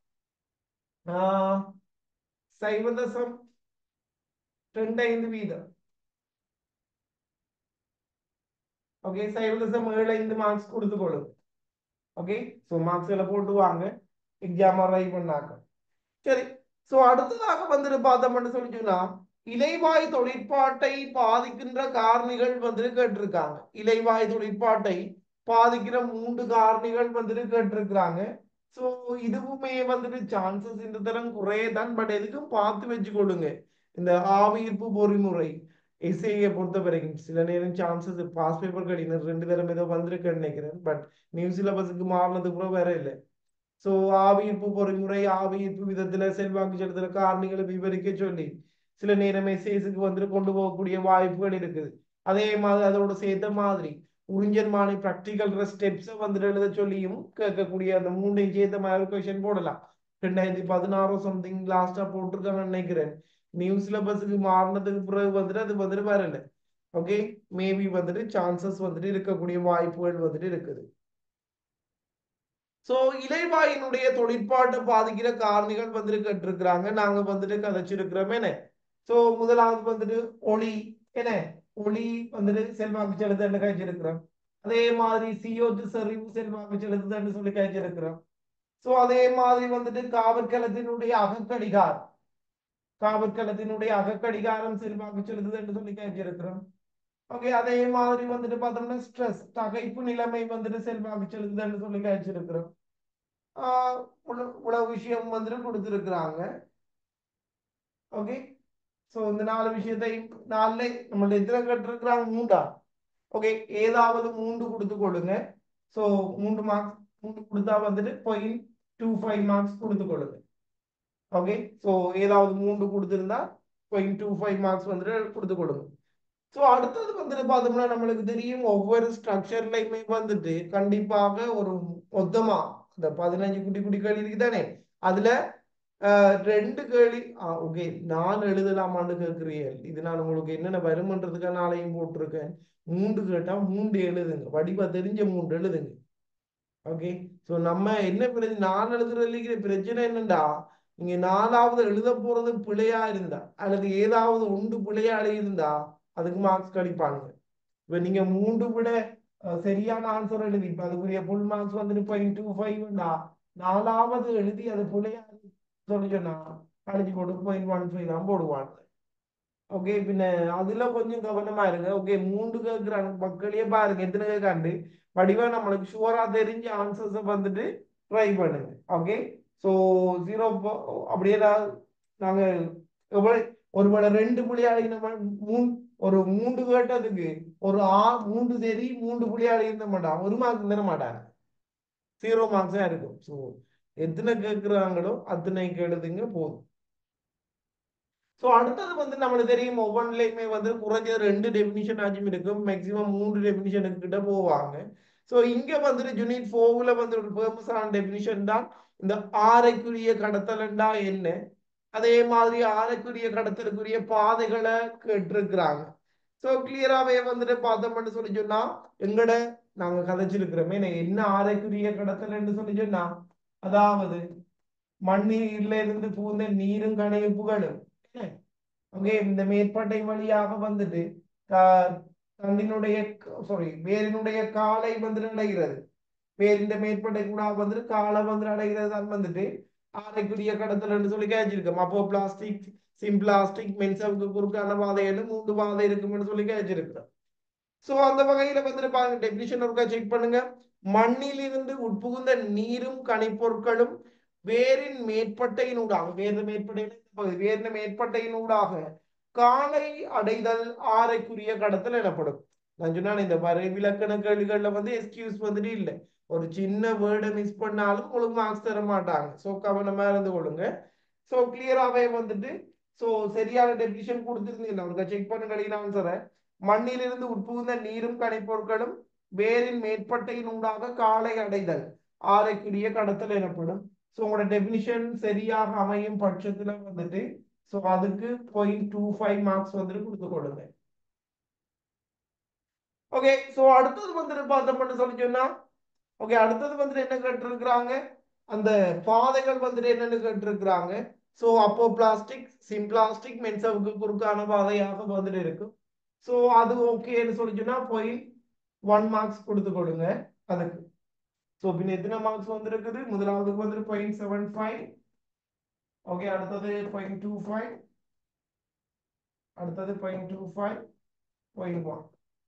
ஆஹ் சைவ தசம் ரெண்டு ஐந்து வீதம் ஓகே சைவ தசம் ஏழு ஐந்து மார்க்ஸ் கொடுத்துக்கொள்ளும் ஓகே ஸோ மார்க்ஸ்களை போட்டு வாங்க எக்ஸாம் ரை பண்ணாங்க சரி ஸோ அடுத்ததாக வந்துட்டு பார்த்தோம்னு சொல்லி சொன்னா இலைவாய் தொழிற்பாட்டை பாதிக்கின்ற காரணிகள் வந்துட்டு கேட்டிருக்காங்க இலைவாய் தொழிற்பாட்டை பாதிக்கிற மூன்று காரணிகள் வந்துட்டு கேட்டிருக்கிறாங்க ஸோ இதுவுமே வந்துட்டு சான்சஸ் இந்த தரம் குறையதான் பட் எதுக்கும் பார்த்து வச்சுக்கொள்ளுங்க இந்த ஆவியீர்ப்பு பொறிமுறை எஸ்ஏயை பொறுத்த வரைக்கும் சில நேரம் சான்சஸ் பாஸ் பேப்பர் கடினம் ரெண்டு தரம் ஏதோ வந்திருக்குன்னு நினைக்கிறேன் பட் நியூ சிலபஸுக்கு மாறினது கூட வேற இல்லை ஸோ ஆவியீர்ப்பு பொறிமுறை ஆவியீர்ப்பு விதத்துல செல்வாக்கு செலுத்துற காரணிகளை விவரிக்க சொல்லி சில நேரம் எஸ்ஏஸுக்கு வந்துட்டு கொண்டு போகக்கூடிய வாய்ப்புகள் இருக்குது அதே மாதிரி அதோட சேர்த்த மாதிரி உறிஞ்சன்மானி ப்ராக்டிக்கல் ஸ்டெப்ஸை வந்துட்டு எழுத சொல்லியும் கேட்கக்கூடிய அந்த மூணையும் சேர்த்த மாதிரி கொஷின் போடலாம் ரெண்டாயிரத்தி பதினாறு சம்திங் லாஸ்டா போட்டிருக்காங்கன்னு நினைக்கிறேன் நியூ சிலபஸுக்கு மாறினதுக்கு பிறகு வந்துட்டு அது வந்துட்டு வரல ஓகே மேபி வந்துட்டு சான்சஸ் வந்துட்டு இருக்கக்கூடிய வாய்ப்புகள் வந்துட்டு இருக்குது சோ இலைவாயினுடைய தொழிற்பாட்டை பாதிக்கிற காரணிகள் வந்துட்டு கேட்டிருக்கிறாங்க நாங்க வந்துட்டு கதைச்சிருக்கிறோம் என்ன சோ முதலாவது வந்துட்டு ஒளி என்ன ஒளி வந்துட்டு செல்வாக்கு செலுத்துன்னு கழிச்சிருக்கிறோம் அதே மாதிரி சிஓட்டு செறிவு செல்வாக்கு செலுத்துதுன்னு சொல்லி கழிச்சிருக்கிறோம் சோ அதே மாதிரி வந்துட்டு காவற்கலத்தினுடைய அகக்கடிகாரம் காவற்கலத்தினுடைய அகக்கடிகாரம் செல்வாக்கு செலுத்துதுன்னு சொல்லி கழிச்சிருக்கிறோம் ஓகே அதே மாதிரி வந்துட்டு பார்த்தோம்னா ஸ்ட்ரெஸ் தகைப்பு நிலைமை வந்துட்டு செல்வாக்கு செலுத்துதுன்னு சொல்லி கழிச்சிருக்கிறோம் ஆஹ் இவ்வளவு விஷயம் வந்துட்டு கொடுத்துருக்குறாங்க ஓகே ஸோ இந்த நாலு விஷயத்தை நாலுல நம்மள எத்தனை கட்டிருக்கிறாங்க மூண்டா ஓகே ஏதாவது மூன்று கொடுத்து கொடுங்க ஸோ மூன்று மார்க்ஸ் மூன்று கொடுத்தா வந்துட்டு பாயிண்ட் டூ ஃபைவ் மார்க்ஸ் கொடுத்து கொடுங்க ஓகே ஸோ ஏதாவது மூன்று கொடுத்துருந்தா பாயிண்ட் டூ ஃபைவ் மார்க்ஸ் வந்துட்டு கொடுத்து கொடுங்க ஸோ அடுத்தது வந்துட்டு பார்த்தோம்னா நம்மளுக்கு தெரியும் ஒவ்வொரு ஸ்ட்ரக்சர்லையுமே வந்துட்டு கண்டிப்பாக ஒரு மொத்தமா இந்த பதினஞ்சு குட்டி குட்டி கேள்வி இருக்குதானே அதுல ரெண்டு கேள்வி ஓகே நான் எழுதலாமான்னு கேட்கிறீர்கள் இது நான் உங்களுக்கு என்னென்ன வருமன்றதுக்காக நாளையும் போட்டிருக்கேன் மூன்று கேட்டா மூன்று எழுதுங்க வடிவா தெரிஞ்ச மூன்று எழுதுங்க ஓகே ஸோ நம்ம என்ன பிரச்சனை நான் எழுதுறதுல பிரச்சனை என்னண்டா நீங்க நாலாவது எழுத போறது பிழையா இருந்தா அல்லது ஏதாவது ஒன்று பிழையா எழுதியிருந்தா அதுக்கு மார்க்ஸ் கழிப்பாங்க இப்ப நீங்க மூன்று விட சரியான ஆன்சர் எழுதி இப்ப அதுக்குரிய ஃபுல் மார்க்ஸ் வந்துட்டு பாயிண்ட் டூ ஃபைவ்னா நாலாவது எழுதி அது பிள்ளையா சொல்லி சொன்னா கழிச்சு போட்டு பாயிண்ட் ஒன் ஃபைவ் தான் போடுவாங்க ஓகே பின்ன அதுல கொஞ்சம் கவனமா இருங்க ஓகே மூன்று கேட்கிறாங்க மக்களையே பாருங்க எத்தனை கேட்காண்டு வடிவா நம்மளுக்கு ஷுவரா தெரிஞ்ச ஆன்சர்ஸை வந்துட்டு ட்ரை பண்ணுங்க ஓகே ஸோ ஜீரோ அப்படியே நாங்க எவ்வளவு ஒருவேளை ரெண்டு புள்ளியாளி நம்ம மூணு ஒரு மூன்று கேட்டதுக்கு ஒரு ஆ மூன்று சரி மூன்று புள்ளியாளி இருந்த மாட்டான் ஒரு மார்க் தர மாட்டாங்க ஜீரோ மார்க்ஸ் தான் இருக்கும் ஸோ எத்தனை கேட்குறாங்களோ அத்தனைக்கு எழுதுங்க போதும் ஸோ அடுத்தது வந்து நம்மளுக்கு தெரியும் ஒவ்வொன்றிலையுமே வந்து குறைஞ்சது ரெண்டு டெபினிஷன் ஆச்சும் இருக்கும் மேக்சிமம் மூன்று டெபினிஷனுக்கு கிட்ட போவாங்க ஸோ இங்க வந்துட்டு யூனிட் ஃபோர்ல வந்து ஒரு ஃபேமஸான டெபினிஷன் தான் இந்த ஆரைக்குரிய கடத்தலண்டா என்ன அதே மாதிரி ஆரைக்குரிய கடத்தலுக்குரிய பாதைகளை கேட்டிருக்கிறாங்க ஸோ கிளியராகவே வந்துட்டு பார்த்தோம்னு சொல்லி சொன்னா எங்கட நாங்க கதைச்சிருக்கிறோமே என்ன ஆரைக்குரிய கடத்தல்னு சொல்லி சொன்னா அதாவது மண்ணீர்ல இருந்து பூந்த நீரும் கணைப்புகளும் ஓகே இந்த மேற்பட்டை வழியாக வந்துட்டு தண்ணினுடைய சாரி வேரினுடைய காலை வந்துட்டு அடைகிறது வேரின் மேற்பட்டை கூட வந்துட்டு காலை வந்துட்டு அடைகிறது தான் வந்துட்டு ஆரைக்குரிய கடத்தல் சொல்லி கேச்சிருக்கோம் அப்போ பிளாஸ்டிக் சிம் பிளாஸ்டிக் மென்சவுக்கு குறுக்கான பாதைகளும் மூன்று பாதை இருக்கும்னு சொல்லி கேச்சிருக்கிறோம் சோ அந்த வகையில வந்துட்டு பாருங்க டெபினிஷன் ஒருக்கா செக் பண்ணுங்க மண்ணில் இருந்து உட்புகுந்த நீரும் கனிப்பொருட்களும் வேரின் மேற்பட்டையினூடாக வேறு மேற்பட்டையில் வேரின் மேற்பட்டையினூடாக காலை அடைதல் ஆரைக்குரிய கடத்தல் எனப்படும் நான் சொன்ன இந்த வரை விலக்கண கேள்விகள்ல வந்து எக்ஸ்கியூஸ் வந்துட்டு இல்லை ஒரு சின்ன வேர்டை மிஸ் பண்ணாலும் உங்களுக்கு மார்க்ஸ் தர மாட்டாங்க ஸோ கவனமா இருந்து கொள்ளுங்க ஸோ கிளியராகவே வந்துட்டு சோ சரியான டெபினிஷன் கொடுத்திருந்தீங்க அவருக்கு செக் பண்ணுங்க ஆன்சரை மண்ணிலிருந்து உட்புகுந்த நீரும் கனிப்பொருட்களும் வேரின் மேற்பட்டையின் உண்டாக காலை அடைதல் ஆரைக்குரிய கடத்தல் எனப்படும் ஸோ உங்களோட டெபினிஷன் சரியாக அமையும் பட்சத்துல வந்துட்டு ஸோ அதுக்கு பாயிண்ட் டூ ஃபைவ் மார்க்ஸ் வந்துட்டு கொடுத்து கொடுங்க ஓகே ஸோ அடுத்தது வந்துட்டு பார்த்தோம்னு சொல்லி சொன்னா ஓகே அடுத்தது வந்துட்டு என்ன கேட்டிருக்கிறாங்க அந்த பாதைகள் வந்துட்டு என்னன்னு கேட்டிருக்கிறாங்க ஸோ அப்போ பிளாஸ்டிக் சிம்பிளாஸ்டிக் மென்சவுக்கு குறுக்கான பாதையாக வந்துட்டு இருக்கும் ஸோ அது ஓகேன்னு சொல்லி சொன்னா பாயிண்ட் ஒன் மார்க்ஸ் கொடுத்து கொடுங்க அதுக்கு ஸோ பின்ன எத்தனை மார்க்ஸ் வந்திருக்குது முதலாவதுக்கு வந்துட்டு பாயிண்ட் செவன் ஃபைவ் ஓகே அடுத்தது பாயிண்ட் டூ ஃபைவ் அடுத்தது point two five point one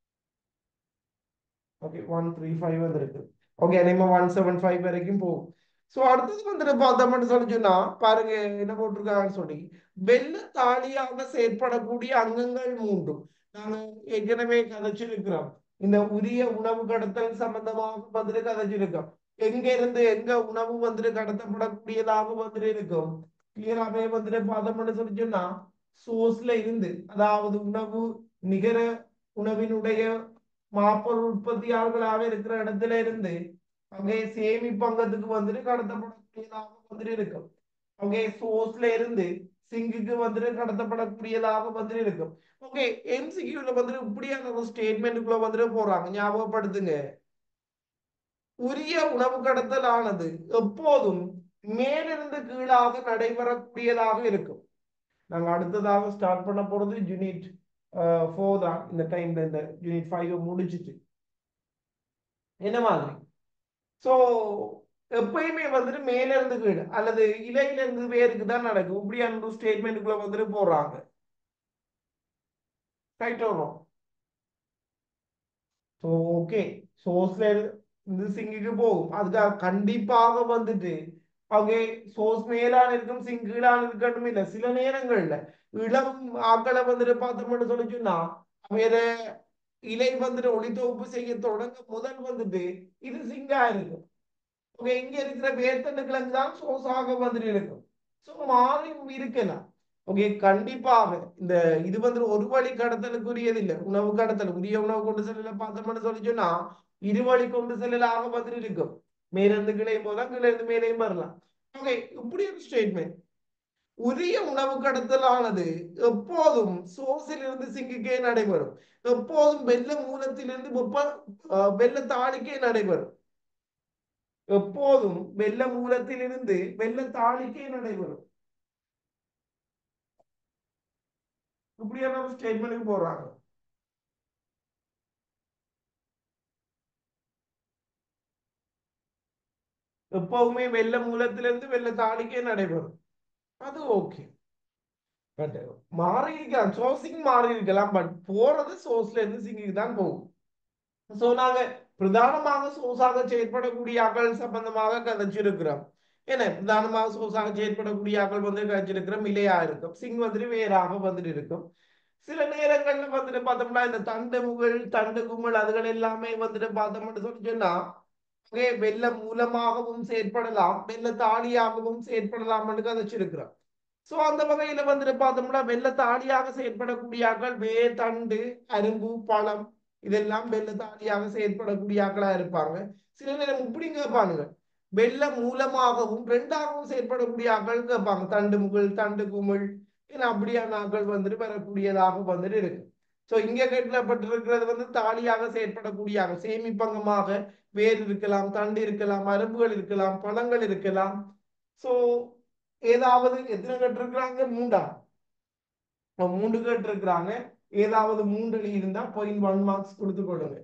okay one three five வந்திருக்கு ஓகே நம்ம ஒன் செவன் ஃபைவ் வரைக்கும் போகும் ஸோ அடுத்தது வந்துட்டு பார்த்தோம்னு சொல்லி சொன்னா பாருங்க என்ன போட்டிருக்காங்கன்னு சொல்லி வெள்ள தாலியாக செயற்படக்கூடிய அங்கங்கள் மூன்றும் நாங்க ஏற்கனவே கதைச்சிருக்கிறோம் இந்த உரிய உணவு கடத்தல் சம்பந்தமாக வந்துட்டு கதைச்சிருக்கோம் எங்க இருந்து எங்க உணவு வந்துட்டு கடத்தப்படக்கூடியதாக வந்துட்டு இருக்கும் கிளியராகவே வந்துட்டு பார்த்தோம்னு சொல்லி சொன்னா சோர்ஸ்ல இருந்து அதாவது உணவு நிகர உணவினுடைய மாப்பொருள் உற்பத்தியாளர்களாக இருக்கிற இடத்துல இருந்து அங்கே சேமிப்பங்கத்துக்கு வந்துட்டு கடத்தப்படக்கூடியதாக வந்துட்டு இருக்கும் அங்கே சோர்ஸ்ல இருந்து சிங்குக்கு வந்துட்டு கடத்தப்படக்கூடியதாக வந்துட்டு இருக்கும் ஓகே எம்சிக்யூல வந்துட்டு இப்படியான ஒரு ஸ்டேட்மெண்ட்டுக்குள்ள வந்துட்டு போறாங்க ஞாபகப்படுத்துங்க உரிய உணவு கடத்தல் ஆனது எப்போதும் மேலிருந்து கீழாக நடைபெறக்கூடியதாக இருக்கும் நாங்க அடுத்ததாக ஸ்டார்ட் பண்ண போறது யூனிட் ஃபோர் தான் இந்த டைம்ல இந்த யூனிட் ஃபைவ் முடிச்சிட்டு என்ன மாதிரி சோ எப்பயுமே வந்துட்டு மேல இருந்து கீழே அல்லது இலையில இருந்து வேருக்கு தான் நடக்கும் இப்படியான ஒரு ஸ்டேட்மெண்ட்டுக்குள்ள வந்துட்டு போறாங்க ரைட் வரும் ஸோ ஓகே சோர்ஸ்ல இருந்து சிங்குக்கு போகும் அதுக்காக கண்டிப்பாக வந்துட்டு அவங்க சோர்ஸ் மேலான இருக்கும் சிங்க் கீழான இருக்கட்டும் இல்ல சில நேரங்கள்ல இளம் ஆக்களை வந்துட்டு பார்த்தோம்னு சொல்லி சொன்னா வேற இலை வந்துட்டு ஒளித்தொகுப்பு செய்ய தொடங்க முதல் வந்துட்டு இது சிங்கா இருக்கும் ஓகே இங்க இருக்கிற வேர்த்தண்டு கிழங்கு தான் சோசாக வந்துட்டு இருக்கும் ஸோ மாறி இருக்கலாம் ஓகே கண்டிப்பாக இந்த இது வந்து ஒரு வழி கடத்தலுக்குரியது இல்லை உணவு கடத்தல் உரிய உணவு கொண்டு செல்லல பார்த்தோம்னு சொல்லி சொன்னா இரு வழி கொண்டு செல்லலாக வந்துட்டு இருக்கும் மேலிருந்து கிளையும் போதான் கீழே இருந்து மேலேயும் வரலாம் ஓகே இப்படி ஒரு ஸ்டேட்மெண்ட் உரிய உணவு கடத்தலானது எப்போதும் சோர்ஸில் இருந்து சிங்குக்கே நடைபெறும் எப்போதும் வெள்ள மூலத்திலிருந்து வெப்ப வெள்ள தாளிக்கே நடைபெறும் எப்போதும் வெள்ள மூலத்திலிருந்து வெள்ள தாளிக்கே நடைபெறும் இப்படியான ஒரு ஸ்டேட்மெண்ட்டுக்கு போறாங்க எப்பவுமே வெள்ள மூலத்திலிருந்து வெள்ள தாளிக்கே நடைபெறும் அது ஓகே பட் மாறி இருக்கலாம் சோர்சிங் மாறி இருக்கலாம் பட் போறது சோர்ஸ்ல இருந்து சிங்குக்கு தான் போகும் சோ நாங்க பிரதானமாக சோர்ஸாக செயற்படக்கூடிய ஆக்கள் சம்பந்தமாக கதைச்சிருக்கிறோம் ஏன்னா பிரதானமாக சோர்ஸாக செயற்படக்கூடிய ஆக்கள் வந்து கதைச்சிருக்கிறோம் இல்லையா இருக்கும் சிங் வந்துட்டு வேறாக வந்துட்டு இருக்கும் சில நேரங்கள்ல வந்துட்டு பார்த்தோம்னா இந்த தண்டு முகல் தண்டு கும்பல் அதுகள் எல்லாமே வந்துட்டு பார்த்தோம்னு சொல்லி சொன்னா வெள்ள மூலமாகவும் செயற்படலாம் வெள்ள தாலியாகவும் செயற்படலாம்னு கதைச்சிருக்கிறோம் சோ அந்த வகையில வந்துட்டு பார்த்தோம்னா வெள்ள தாலியாக செயற்படக்கூடிய ஆக்கள் வே தண்டு அரும்பு பழம் இதெல்லாம் வெள்ள தாலியாக செயற்படக்கூடிய ஆக்களா இருப்பாங்க சில நேரம் இப்படி கேட்பானுங்க வெள்ள மூலமாகவும் ரெண்டாகவும் செயற்படக்கூடிய ஆக்கள் கேட்பாங்க தண்டு முகல் தண்டு குமிழ் ஏன்னா அப்படியான ஆக்கள் வந்துட்டு வரக்கூடியதாக வந்துட்டு இருக்கு சோ இங்க கட்டப்பட்டிருக்கிறது வந்து தாலியாக செயற்படக்கூடிய சேமிப்பங்கமாக வேர் இருக்கலாம் தண்டு இருக்கலாம் அரும்புகள் இருக்கலாம் பழங்கள் இருக்கலாம் சோ ஏதாவது எத்தனை கட்டிருக்கிறாங்க மூண்டா மூன்று கட்டிருக்கிறாங்க ஏதாவது மூன்று இருந்தா பாயிண்ட் ஒன் மார்க்ஸ் கொடுத்து கொள்ளுங்க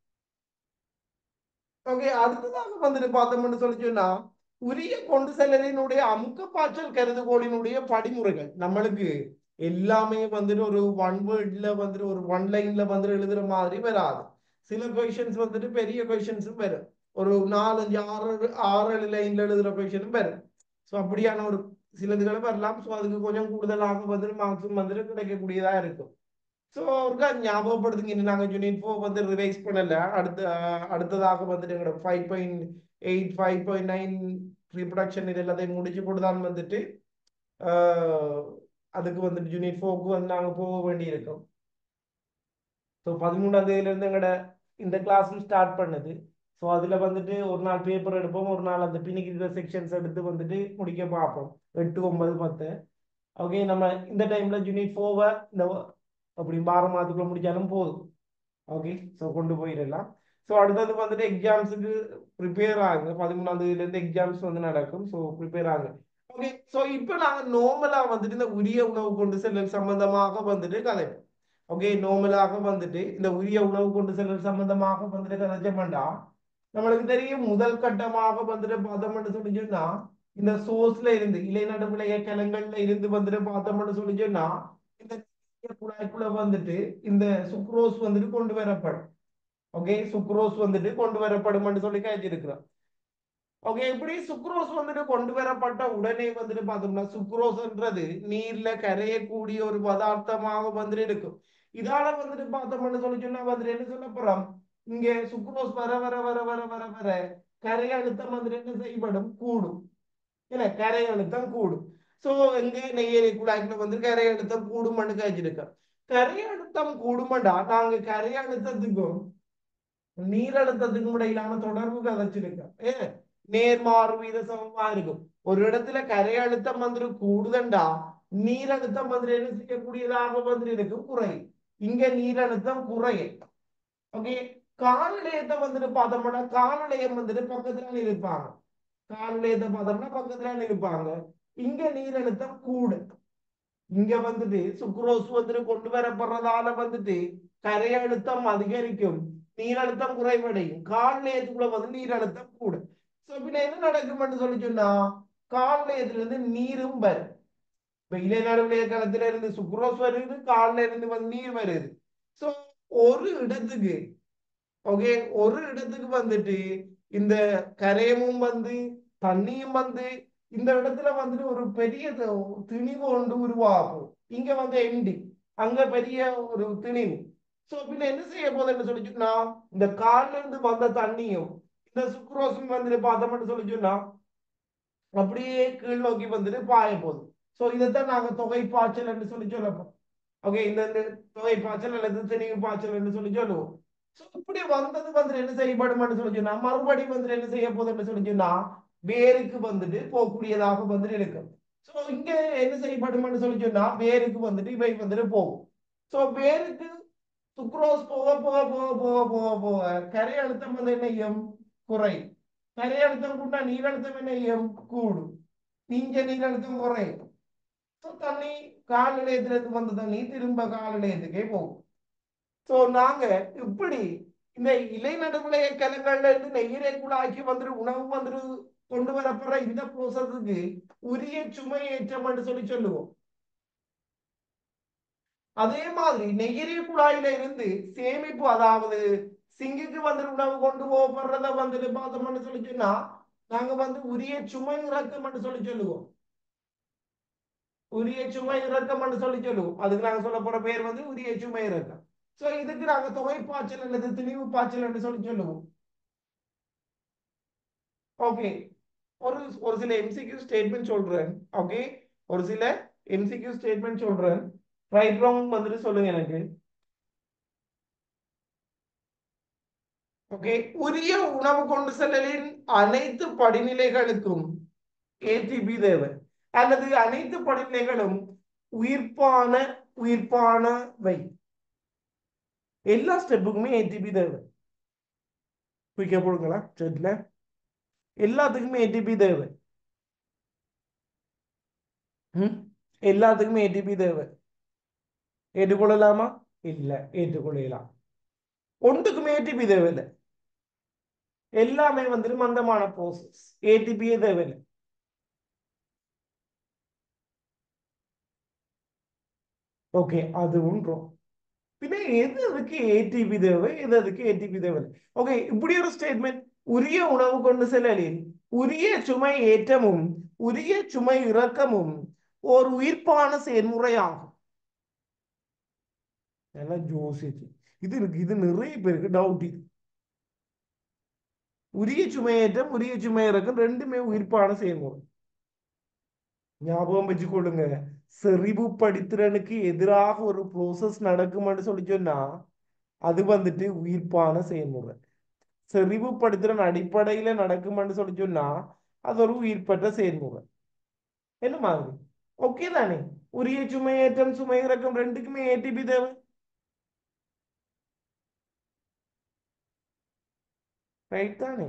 ஓகே அடுத்ததாக வந்துட்டு பார்த்தோம்னு சொல்லி சொன்னா உரிய கொண்டு செல்லலினுடைய அமுக்க பாய்ச்சல் கருதுகோளினுடைய படிமுறைகள் நம்மளுக்கு எல்லாமே வந்துட்டு ஒரு ஒன் வேர்ட்ல வந்துட்டு ஒரு ஒன் லைன்ல வந்துட்டு எழுதுற மாதிரி வராது சில கொஷின்ஸ் வந்துட்டு பெரிய கொஷின்ஸும் வரும் ஒரு நாலஞ்சு ஆறு ஆறு ஏழு லைன்ல எழுதுற கொஷினும் வரும் ஸோ அப்படியான ஒரு சிலதுகளை வரலாம் ஸோ அதுக்கு கொஞ்சம் கூடுதலாக வந்துட்டு மார்க்ஸும் வந்துட்டு கிடைக்கக்கூடியதா இருக்கும் ஸோ அவருக்கு ஞாபகப்படுத்துங்க இன்னும் நாங்கள் யூனிட் ஃபோர் வந்து ரிவைஸ் பண்ணல அடுத்த அடுத்ததாக வந்துட்டு எங்களோட five point eight five point nine reproduction இது எல்லாத்தையும் முடிச்சு போட்டு தான் வந்துட்டு அதுக்கு வந்துட்டு யூனிட் ஃபோருக்கு வந்து நாங்க போக வேண்டியிருக்கும் ஸோ பதிமூணாம் தேதியில இருந்து எங்களோட இந்த கிளாஸும் ஸ்டார்ட் பண்ணுது ஸோ அதில் வந்துட்டு ஒரு நாள் பேப்பர் எடுப்போம் ஒரு நாள் அந்த பின்னிக்கிற செக்ஷன்ஸ் எடுத்து வந்துட்டு முடிக்க பார்ப்போம் எட்டு ஒன்பது பத்து ஓகே நம்ம இந்த டைம்ல யூனிட் ஃபோவை இந்த அப்படி ஆறு மாதத்துக்குள்ள முடிச்சாலும் போதும் ஓகே ஸோ கொண்டு போயிடலாம் ஸோ அடுத்தது வந்துட்டு எக்ஸாம்ஸுக்கு ப்ரிப்பேர் ஆகுங்க பதிமூணாம் தேதியிலேருந்து எக்ஸாம்ஸ் வந்து நடக்கும் ஸோ ப்ரிப்பேர் ஆகுங்க ஓகே ஸோ இப்போ நாங்கள் நார்மலாக வந்துட்டு இந்த உரிய உணவு கொண்டு செல்லல் சம்பந்தமாக வந்துட்டு கதைப்போம் ஓகே நார்மலாக வந்துட்டு இந்த உரிய உணவு கொண்டு செல்லல் சம்பந்தமாக வந்துட்டு கதைச்சோம்டா நம்மளுக்கு தெரியும் முதல் கட்டமாக வந்துட்டு பார்த்தோம்னு சொல்லி சொன்னா இந்த சோர்ஸ்ல இருந்து இலைநடு விளைய கிழங்கள்ல இருந்து வந்துட்டு பார்த்தோம்னு சொல்லி சொன்னா இந்த குழாய்க்குள்ள வந்துட்டு இந்த சுக்ரோஸ் வந்துட்டு கொண்டு வரப்படும் ஓகே சுக்ரோஸ் வந்துட்டு கொண்டு வரப்படும் சொல்லி காய்ச்சிருக்கிறோம் ஓகே இப்படி சுக்ரோஸ் வந்துட்டு கொண்டு வரப்பட்ட உடனே வந்துட்டு பார்த்தோம்னா சுக்ரோஸ்ன்றது நீர்ல கரையக்கூடிய ஒரு பதார்த்தமாக வந்துட்டு இருக்கும் இதால வந்துட்டு பார்த்தோம்னு சொல்லி சொன்னா வந்துட்டு என்ன சொல்ல போறோம் இங்க சுக்ரோஸ் வர வர வர வர வர வர கரை அழுத்தம் வந்துட்டு என்ன செய்யப்படும் கூடும் இல்ல கரை அழுத்தம் கூடும் சோ எங்க நெய்யரி குழாய்க்குள்ள வந்து கரை அழுத்தம் கூடுமன்னு காய்ச்சிருக்கோம் கரை அழுத்தம் கூடுமண்டா நாங்க கரை அழுத்தத்துக்கும் நீர் அழுத்தத்துக்கும் இடையிலான தொடர்பு கதைச்சிருக்கோம் ஏ நேர்மாறு வீத சமமா இருக்கும் ஒரு இடத்துல கரை அழுத்தம் வந்துட்டு கூடுதண்டா நீர் அழுத்தம் வந்துட்டு என்ன செய்யக்கூடியதாக வந்துட்டு இருக்கும் குறையும் இங்க நீர் அழுத்தம் குறையும் ஓகே கால்நிலையத்தை வந்துட்டு பார்த்தோம்னா கால்நிலையம் வந்துட்டு பக்கத்துல இருப்பாங்க கால்நிலையத்தை பார்த்தோம்னா பக்கத்துல இருப்பாங்க இங்க நீர் அழுத்தம் கூடு இங்க வந்துட்டு சுக்ரோஸ் வந்துட்டு கொண்டு வரப்படுறதால வந்துட்டு கரை அழுத்தம் அதிகரிக்கும் நீர் அழுத்தம் குறைவடையும் கால் நிலையத்துக்குள்ள வந்து நீர் அழுத்தம் கூடும் சோ பின்ன என்ன நடக்கும்னு சொல்லி சொன்னா கால் நிலையத்துல இருந்து நீரும் வரும் இப்ப இளைநடுவுடைய களத்துல இருந்து சுக்ரோஸ் வருது கால்ல இருந்து வந்து நீர் வருது சோ ஒரு இடத்துக்கு ஓகே ஒரு இடத்துக்கு வந்துட்டு இந்த கரையமும் வந்து தண்ணியும் வந்து இந்த இடத்துல வந்துட்டு ஒரு பெரிய த- திணிவு ஒன்று உருவாகும் இங்க வந்து எம்டி அங்க பெரிய ஒரு திணிவு சோ பின்ன என்ன செய்ய போகுதுன்னு சொல்லி சொன்னா இந்த கால்ல இருந்து வந்த தண்ணியும் இந்த சுக்ரோஸும் வந்துட்டு பார்த்தோம்னு சொல்லி சொன்னா அப்படியே கீழ் நோக்கி வந்துட்டு பாய போகுது சோ இதைத்தான் நாங்க தொகை பாய்ச்சல் என்று சொல்லி சொல்லப்போம் ஓகே இந்த இந்த தொகை பாய்ச்சல் அல்லது திணிவு பாய்ச்சல் என்று சொல்லி சொல்லுவோம் சோ இப்படி வந்தது வந்துட்டு என்ன செய்யப்படும்னு சொல்லி சொன்னா மறுபடியும் வந்துட்டு என்ன செய்ய போகுதுன்னு சொல்லி சொன்னா வேருக்கு வந்துட்டு போகக்கூடியதாக வந்துட்டு இருக்கும் சோ இங்க என்ன செய்யப்படும்னு சொல்லி சொன்னா வேருக்கு வந்துட்டு இவை வந்துட்டு போகும் சோ வேருக்கு சுக்ரோஸ் போக போக போக போக போக போக கரை அழுத்தம் வந்து என்ன செய்யும் குறையும் கரை அழுத்தம் கூட்டா நீர் அழுத்தம் என்ன செய்யும் கூடும் இங்க நீர் அழுத்தம் குறையும் So, தண்ணி கால் நிலையத்துல இருந்து வந்த தண்ணி திரும்ப கால் நிலையத்துக்கே போகும் சோ நாங்க இப்படி இந்த இலை நடுவுலைய கிழங்கள்ல இருந்து நெய்யரை கூட ஆக்கி வந்துட்டு உணவு வந்துட்டு கொண்டு வரப்படுற இந்த ப்ரோசஸுக்கு உரிய சுமை ஏற்றம் என்று சொல்லி சொல்லுவோம் அதே மாதிரி நெகிரி குழாயில இருந்து சேமிப்பு அதாவது சிங்குக்கு வந்துட்டு உணவு கொண்டு போகப்படுறத வந்துட்டு பார்த்தோம்னு சொல்லி சொன்னா நாங்க வந்து உரிய சுமை இறக்கம் சொல்லி சொல்லுவோம் உரிய சுமை இறக்கம் சொல்லி சொல்லுவோம் அதுக்கு நாங்க சொல்ல போற பேர் வந்து உரிய சுமை இறக்கம் சோ இதுக்கு நாங்க தொகை பாய்ச்சல் அல்லது திணிவு பாய்ச்சல் என்று சொல்லி சொல்லுவோம் ஓகே ஒரு ஒரு சில எம்சிக்யூ ஸ்டேட்மெண்ட் சொல்றேன் ஓகே ஒரு சில எம்சிக்யூ ஸ்டேட்மெண்ட் சொல்றேன் ரைட் ராங் வந்துட்டு சொல்லுங்க எனக்கு ஓகே உரிய உணவு கொண்டு செல்லலின் அனைத்து படிநிலைகளுக்கும் ஏடிபி தேவை அல்லது அனைத்து படிநிலைகளும் உயிர்ப்பான உயிர்ப்பானவை எல்லா ஸ்டெப்புக்குமே ஏடிபி தேவை குயிக்கா போடுங்களா செட்ல எல்லாத்துக்குமே ஏடிபி தேவை ம்? எல்லாத்துக்குமே ஏடிபி தேவை ஏற்றுக்கொள்ளலாமா இல்ல ஏற்றுக்கொள்ளலாம் ஒன்றுக்குமே ஏடிபி தேவையில்லை எல்லாமே வந்துட்டு மந்தமான ப்ரோசஸ் ஏடிபியே தேவையில்லை ஓகே அது ஒன்றும் பின்ன எது அதுக்கு ஏடிபி தேவை எது அதுக்கு ஏடிபி தேவை ஓகே இப்படி ஒரு ஸ்டேட்மெண்ட் உரிய உணவு கொண்டு செல்லலில் உரிய சுமை ஏற்றமும் உரிய சுமை இறக்கமும் ஒரு உயிர்ப்பான செயல்முறையாகும் நல்லா ஜோசிச்சு இது இருக்கு இது நிறைய பேருக்கு டவுட் இது உரிய சுமையேற்றம் உரிய சுமை இறக்கம் ரெண்டுமே உயிர்ப்பான செயல்முறை ஞாபகம் வச்சுக்கொள்ளுங்க செறிவுப்படுத்துறனுக்கு எதிராக ஒரு ப்ரோசஸ் நடக்கும்னு சொல்லி சொன்னா அது வந்துட்டு உயிர்ப்பான செயல்முறை செறிவுப்படுத்துறன் அடிப்படையில நடக்கும்னு சொல்லி சொன்னா அது ஒரு உயிர்ப்பற்ற செயல்முறை என்ன மாதிரி ஓகே தானே உரிய சுமையேற்றம் சுமை இறக்கம் ரெண்டுக்குமே ஏடிபி தேவை ரைட் தானே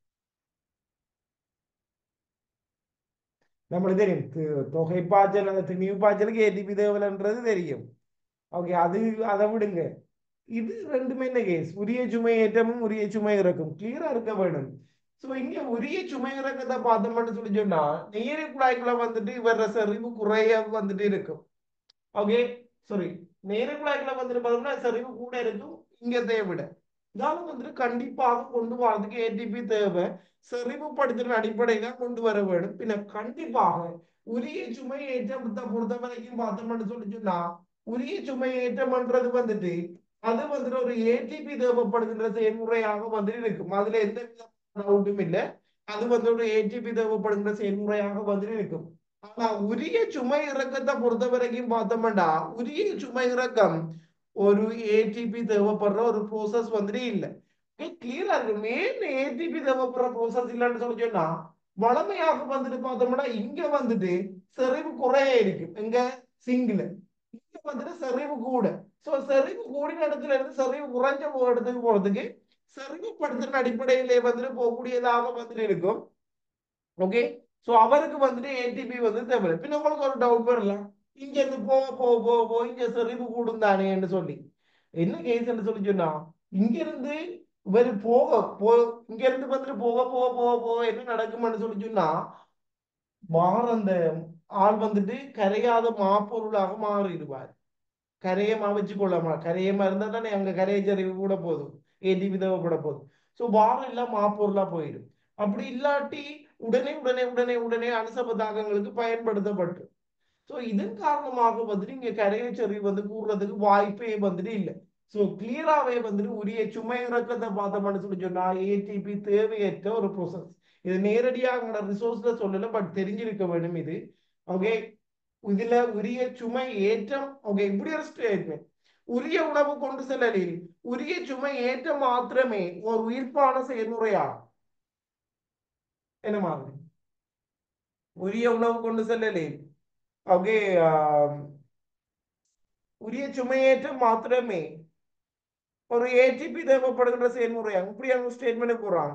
நம்மளுக்கு தெரியும் து- தொகை பாய்ச்சல் அந்த திணிவு பாய்ச்சலுக்கு ஏடிபி தேவைன்றது தெரியும் ஓகே அது அதை விடுங்க இது ரெண்டுமே என்ன கேஸ் உரிய சுமை ஏற்றமும் உரிய சுமை இறக்கும் கிளியரா இருக்க வேணும் சோ இங்க உரிய சுமை இறக்கத்தை பார்த்தோம்னு சொல்லி சொன்னா நேரி குழாய்க்குள்ள வந்துட்டு வர்ற செறிவு குறைய வந்துட்டு இருக்கும் ஓகே சாரி நேர குழாய்க்குள்ள வந்துட்டு பார்த்தோம்னா செறிவு கூட இருக்கும் இங்கத்தை விட இதால வந்துட்டு கண்டிப்பாக கொண்டு வரதுக்கு ஏடிபி தேவை செறிவுப்படுத்துற அடிப்படையில கொண்டு வர வேண்டும் பின்ன கண்டிப்பாக உரிய சுமை ஏற்றத்தை பொறுத்த வரைக்கும் பார்த்தோம்னு சொல்லி சொன்னா உரிய சுமை ஏற்றம்ன்றது வந்துட்டு அது வந்துட்டு ஒரு ஏடிபி தேவைப்படுகின்ற செயல்முறையாக வந்துட்டு இருக்கும் அதுல எந்த டவுட்டும் இல்லை அது வந்து ஒரு ஏடிபி தேவைப்படுகின்ற செயல்முறையாக வந்துட்டு இருக்கும் ஆனா உரிய சுமை இறக்கத்தை பொறுத்த வரைக்கும் பார்த்தோம்னா உரிய சுமை இறக்கம் ஒரு ஏடிபி தேவைப்படுற ஒரு ப்ரோசஸ் வந்துட்டு இல்லை கிளியரா இருக்கு மெயின் ஏடிபி தேவைப்படுற ப்ரோசஸ் இல்லைன்னு சொல்லி சொன்னா வளமையாக வந்துட்டு பார்த்தோம்னா இங்க வந்துட்டு செறிவு குறைய இருக்கு எங்க சிங்கிள் இங்க வந்துட்டு செறிவு கூட சோ செறிவு கூடின இடத்துல இருந்து செறிவு குறைஞ்ச போ- இடத்துக்கு போறதுக்கு செறிவுப்படுத்துற அடிப்படையிலே வந்துட்டு போகக்கூடியதாக வந்துட்டு இருக்கும் ஓகே சோ அவருக்கு வந்துட்டு ஏடிபி வந்து தேவை பின்ன உங்களுக்கு ஒரு டவுட் வரலாம் இங்க இருந்து போக போக போக போக இங்க செறிவு கூடும் தானேன்னு சொல்லி என்ன கேஸ் சொல்லி சொன்னா இங்க இருந்து இவர் போக போ இங்க இருந்து வந்துட்டு போக போக போக போக என்ன நடக்கும்னு சொல்லி சொன்னா மாற அந்த ஆள் வந்துட்டு கரையாத மாப்பொருளாக மாறிடுவார் கரையமா வச்சு கொள்ளாம கரையமா இருந்தா தானே அங்க கரைய சரிவு கூட போதும் ஏடிபி தேவைப்பட போதும் சோ வாரம் எல்லாம் மாப்பொருளா போயிடும் அப்படி இல்லாட்டி உடனே உடனே உடனே உடனே அனுசப தாக்கங்களுக்கு பயன்படுத்தப்பட்டு சோ இதன் காரணமாக வந்துட்டு இங்க கரைய சரிவு வந்து கூடுறதுக்கு வாய்ப்பே வந்துட்டு இல்லை சோ கிளியராவே வந்துட்டு உரிய சுமை இறக்கத்தை பார்த்தோம்னு சொல்லி சொன்னா ஏடிபி தேவையற்ற ஒரு ப்ரோசஸ் இது நேரடியாக ரிசோர்ஸ்ல சொல்லல பட் தெரிஞ்சிருக்க வேண்டும் இது ஓகே இதுல உரிய சுமை ஏற்றம் ஓகே இப்படி ஒரு ஸ்டேட்மெண்ட் உரிய உணவு கொண்டு செல்லலில் உரிய சுமை ஏற்றம் மாத்திரமே ஒரு உயிர்ப்பான செயல்முறையா என்ன மாதிரி உரிய உணவு கொண்டு செல்லலில் ஓகே உரிய சுமையேற்றம் மாத்திரமே ஒரு ஏடிபி தேவைப்படுகின்ற செயல்முறையா இப்படியான ஸ்டேட்மெண்ட் போடுறாங்க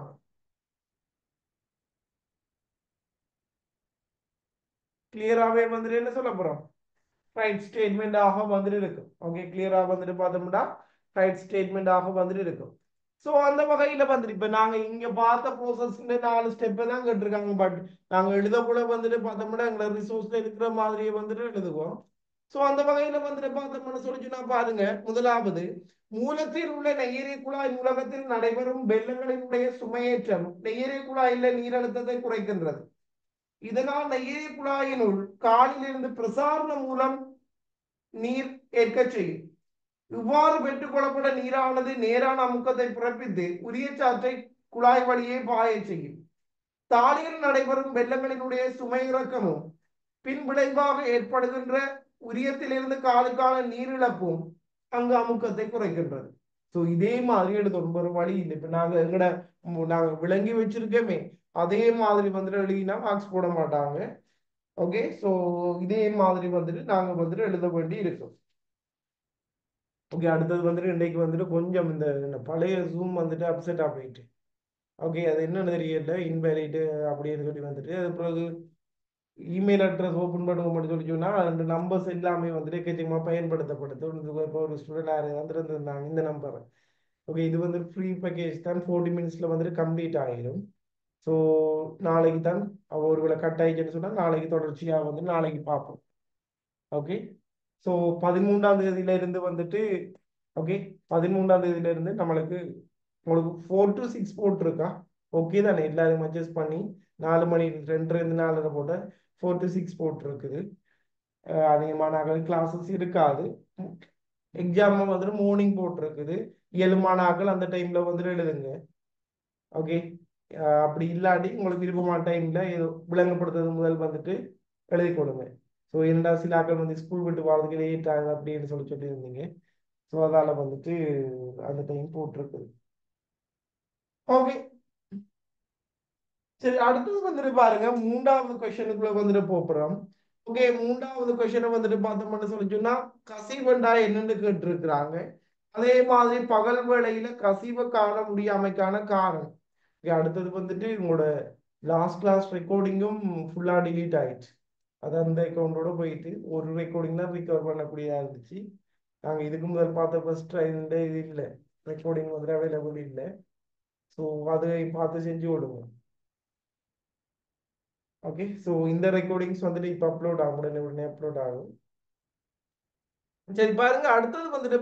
கிளியராகவே வந்துட்டு என்ன சொல்ல போறோம் ரைட் ஸ்டேட்மெண்ட் ஆக வந்துட்டு இருக்கும் ஓகே கிளியரா வந்துட்டு பார்த்தோம்னா ரைட் ஸ்டேட்மெண்ட் ஆக வந்துட்டு இருக்கும் சோ அந்த வகையில வந்துட்டு இப்ப நாங்க இங்க பார்த்த ப்ரோசஸ் நாலு ஸ்டெப் தான் கேட்டிருக்காங்க பட் நாங்க எழுத கூட வந்துட்டு பார்த்தோம்னா எங்களை ரிசோர்ஸ்ல இருக்கிற மாதிரியே வந்துட்டு எழுதுவோம் சோ அந்த வகையில வந்துட்டு பார்த்தோம்னு சொல்லி சொன்னா பாருங்க முதலாவது மூலத்தில் உள்ள நெய்யரை குழாய் மூலகத்தில் நடைபெறும் வெள்ளங்களினுடைய சுமையேற்றம் நெய்யரை குழாயில நீரழுத்தத்தை குறைக்கின்றது இதனால் நெய்யரை குழாயினுள் காலிலிருந்து பிரசாரண மூலம் நீர் ஏற்க செய்யும் இவ்வாறு பெற்றுக்கொள்ளப்பட்ட நீரானது நேரான அமுக்கத்தை பிறப்பித்து உரிய சாற்றை குழாய் வழியே பாய செய்யும் தாலியில் நடைபெறும் வெள்ளங்களினுடைய சுமை இறக்கமும் பின் விளைவாக ஏற்படுகின்ற உரியத்திலிருந்து காலுக்கான நீரிழப்பும் அங்கு அமுக்கத்தை குறைக்கின்றது சோ இதே மாதிரி எழுதணும் ஒரு வழி இல்லை இப்ப நாங்க எங்கட ம், நாங்க விளங்கி வச்சிருக்கோமே அதே மாதிரி வந்துட்டு எழுதினா மார்க்ஸ் போட மாட்டாங்க ஓகே சோ இதே மாதிரி வந்துட்டு நாங்க வந்துட்டு எழுத வேண்டி இருக்கும் ஓகே அடுத்தது வந்துட்டு இன்னைக்கு வந்துட்டு கொஞ்சம் இந்த இந்த பழைய ஜூம் வந்துட்டு அப்செட் போயிட்டு ஓகே அது என்னன்னு தெரியல இன்வேலிட் அப்படின்னு சொல்லி வந்துட்டு அது பிறகு இமெயில் அட்ரஸ் ஓப்பன் பண்ணுங்க மட்டும் சொல்லி சொன்னா அந்த நம்பர்ஸ் எல்லாமே வந்துட்டு எக்கச்சக்கமா பயன்படுத்தப்படுது இப்போ ஒரு ஸ்டூடெண்ட் யாரு வந்துருந்தாங்க இந்த நம்பர் ஓகே இது வந்து ஃப்ரீ பேக்கேஜ் தான் ஃபோர்ட்டி மினிட்ஸ்ல வந்துட்டு கம்ப்ளீட் ஆகிடும் ஸோ நாளைக்கு தான் அவ ஒருவேளை கட் ஆயிடுச்சுன்னு சொன்னா நாளைக்கு தொடர்ச்சியா வந்து நாளைக்கு பார்ப்போம் ஓகே ஸோ பதிமூன்றாம் தேதியில இருந்து வந்துட்டு ஓகே பதிமூன்றாம் தேதியில இருந்து நம்மளுக்கு உங்களுக்கு ஃபோர் டு சிக்ஸ் போட்டிருக்கா ஓகே தானே எல்லாரும் அட்ஜஸ்ட் பண்ணி நாலு மணி ரெண்டு ரெண்டு நாலு போட்ட ஃபோர் டு சிக்ஸ் போட்டிருக்குது அஹ் அதிகமான கிளாஸஸ் இருக்காது எக்ஸாம் வந்துட்டு மார்னிங் போட்டிருக்குது ஏழு மாணாக்கள் அந்த டைம்ல வந்துட்டு எழுதுங்க ஓகே அப்படி இல்லாட்டி உங்களுக்கு விருப்பமான டைம்ல ஏதோ விளங்கப்படுத்துறது முதல் வந்துட்டு எழுதி கொடுங்க ஸோ என்ன சில ஆட்கள் வந்து ஸ்கூல் விட்டு வரதுக்கு லேட் ஆகுது அப்படின்னு சொல்லி சொல்லியிருந்தீங்க ஸோ அதால வந்துட்டு அந்த டைம் போட்டிருக்குது ஓகே சரி அடுத்தது வந்துட்டு பாருங்க மூன்றாவது கொஸ்டினுக்குள்ள வந்துட்டு போறோம் ஓகே மூன்றாவது கொஸ்டினை வந்துட்டு பார்த்தோம்னு சொல்லி சொன்னா கசிவண்டா என்னன்னு கேட்டிருக்கிறாங்க அதே மாதிரி பகல் வேளையில கசிவை காண முடியாமைக்கான காரணம் ஓகே அடுத்தது வந்துட்டு உங்களோட லாஸ்ட் கிளாஸ் ரெக்கார்டிங்கும் ஃபுல்லா டிலீட் ஆயிடுச்சு அது அந்த அக்கௌண்டோட போயிட்டு ஒரு ரெக்கார்டிங் தான் ரிகவர் பண்ணக்கூடியதா இருந்துச்சு நாங்க இதுக்கு முதல் பார்த்த ஃபர்ஸ்ட் ட்ரைன் இது இல்லை ரெக்கார்டிங் வந்துட்டு அவைலபிள் இல்லை ஸோ அதை பார்த்து செஞ்சு விடுங்க ஓகே ஸோ இந்த ரெக்கார்டிங்ஸ் வந்துட்டு இப்போ அப்லோட் ஆகும் உடனே உடனே அப்லோட் ஆகும் சரி பாருங்க அடுத்தது வந்துட்டு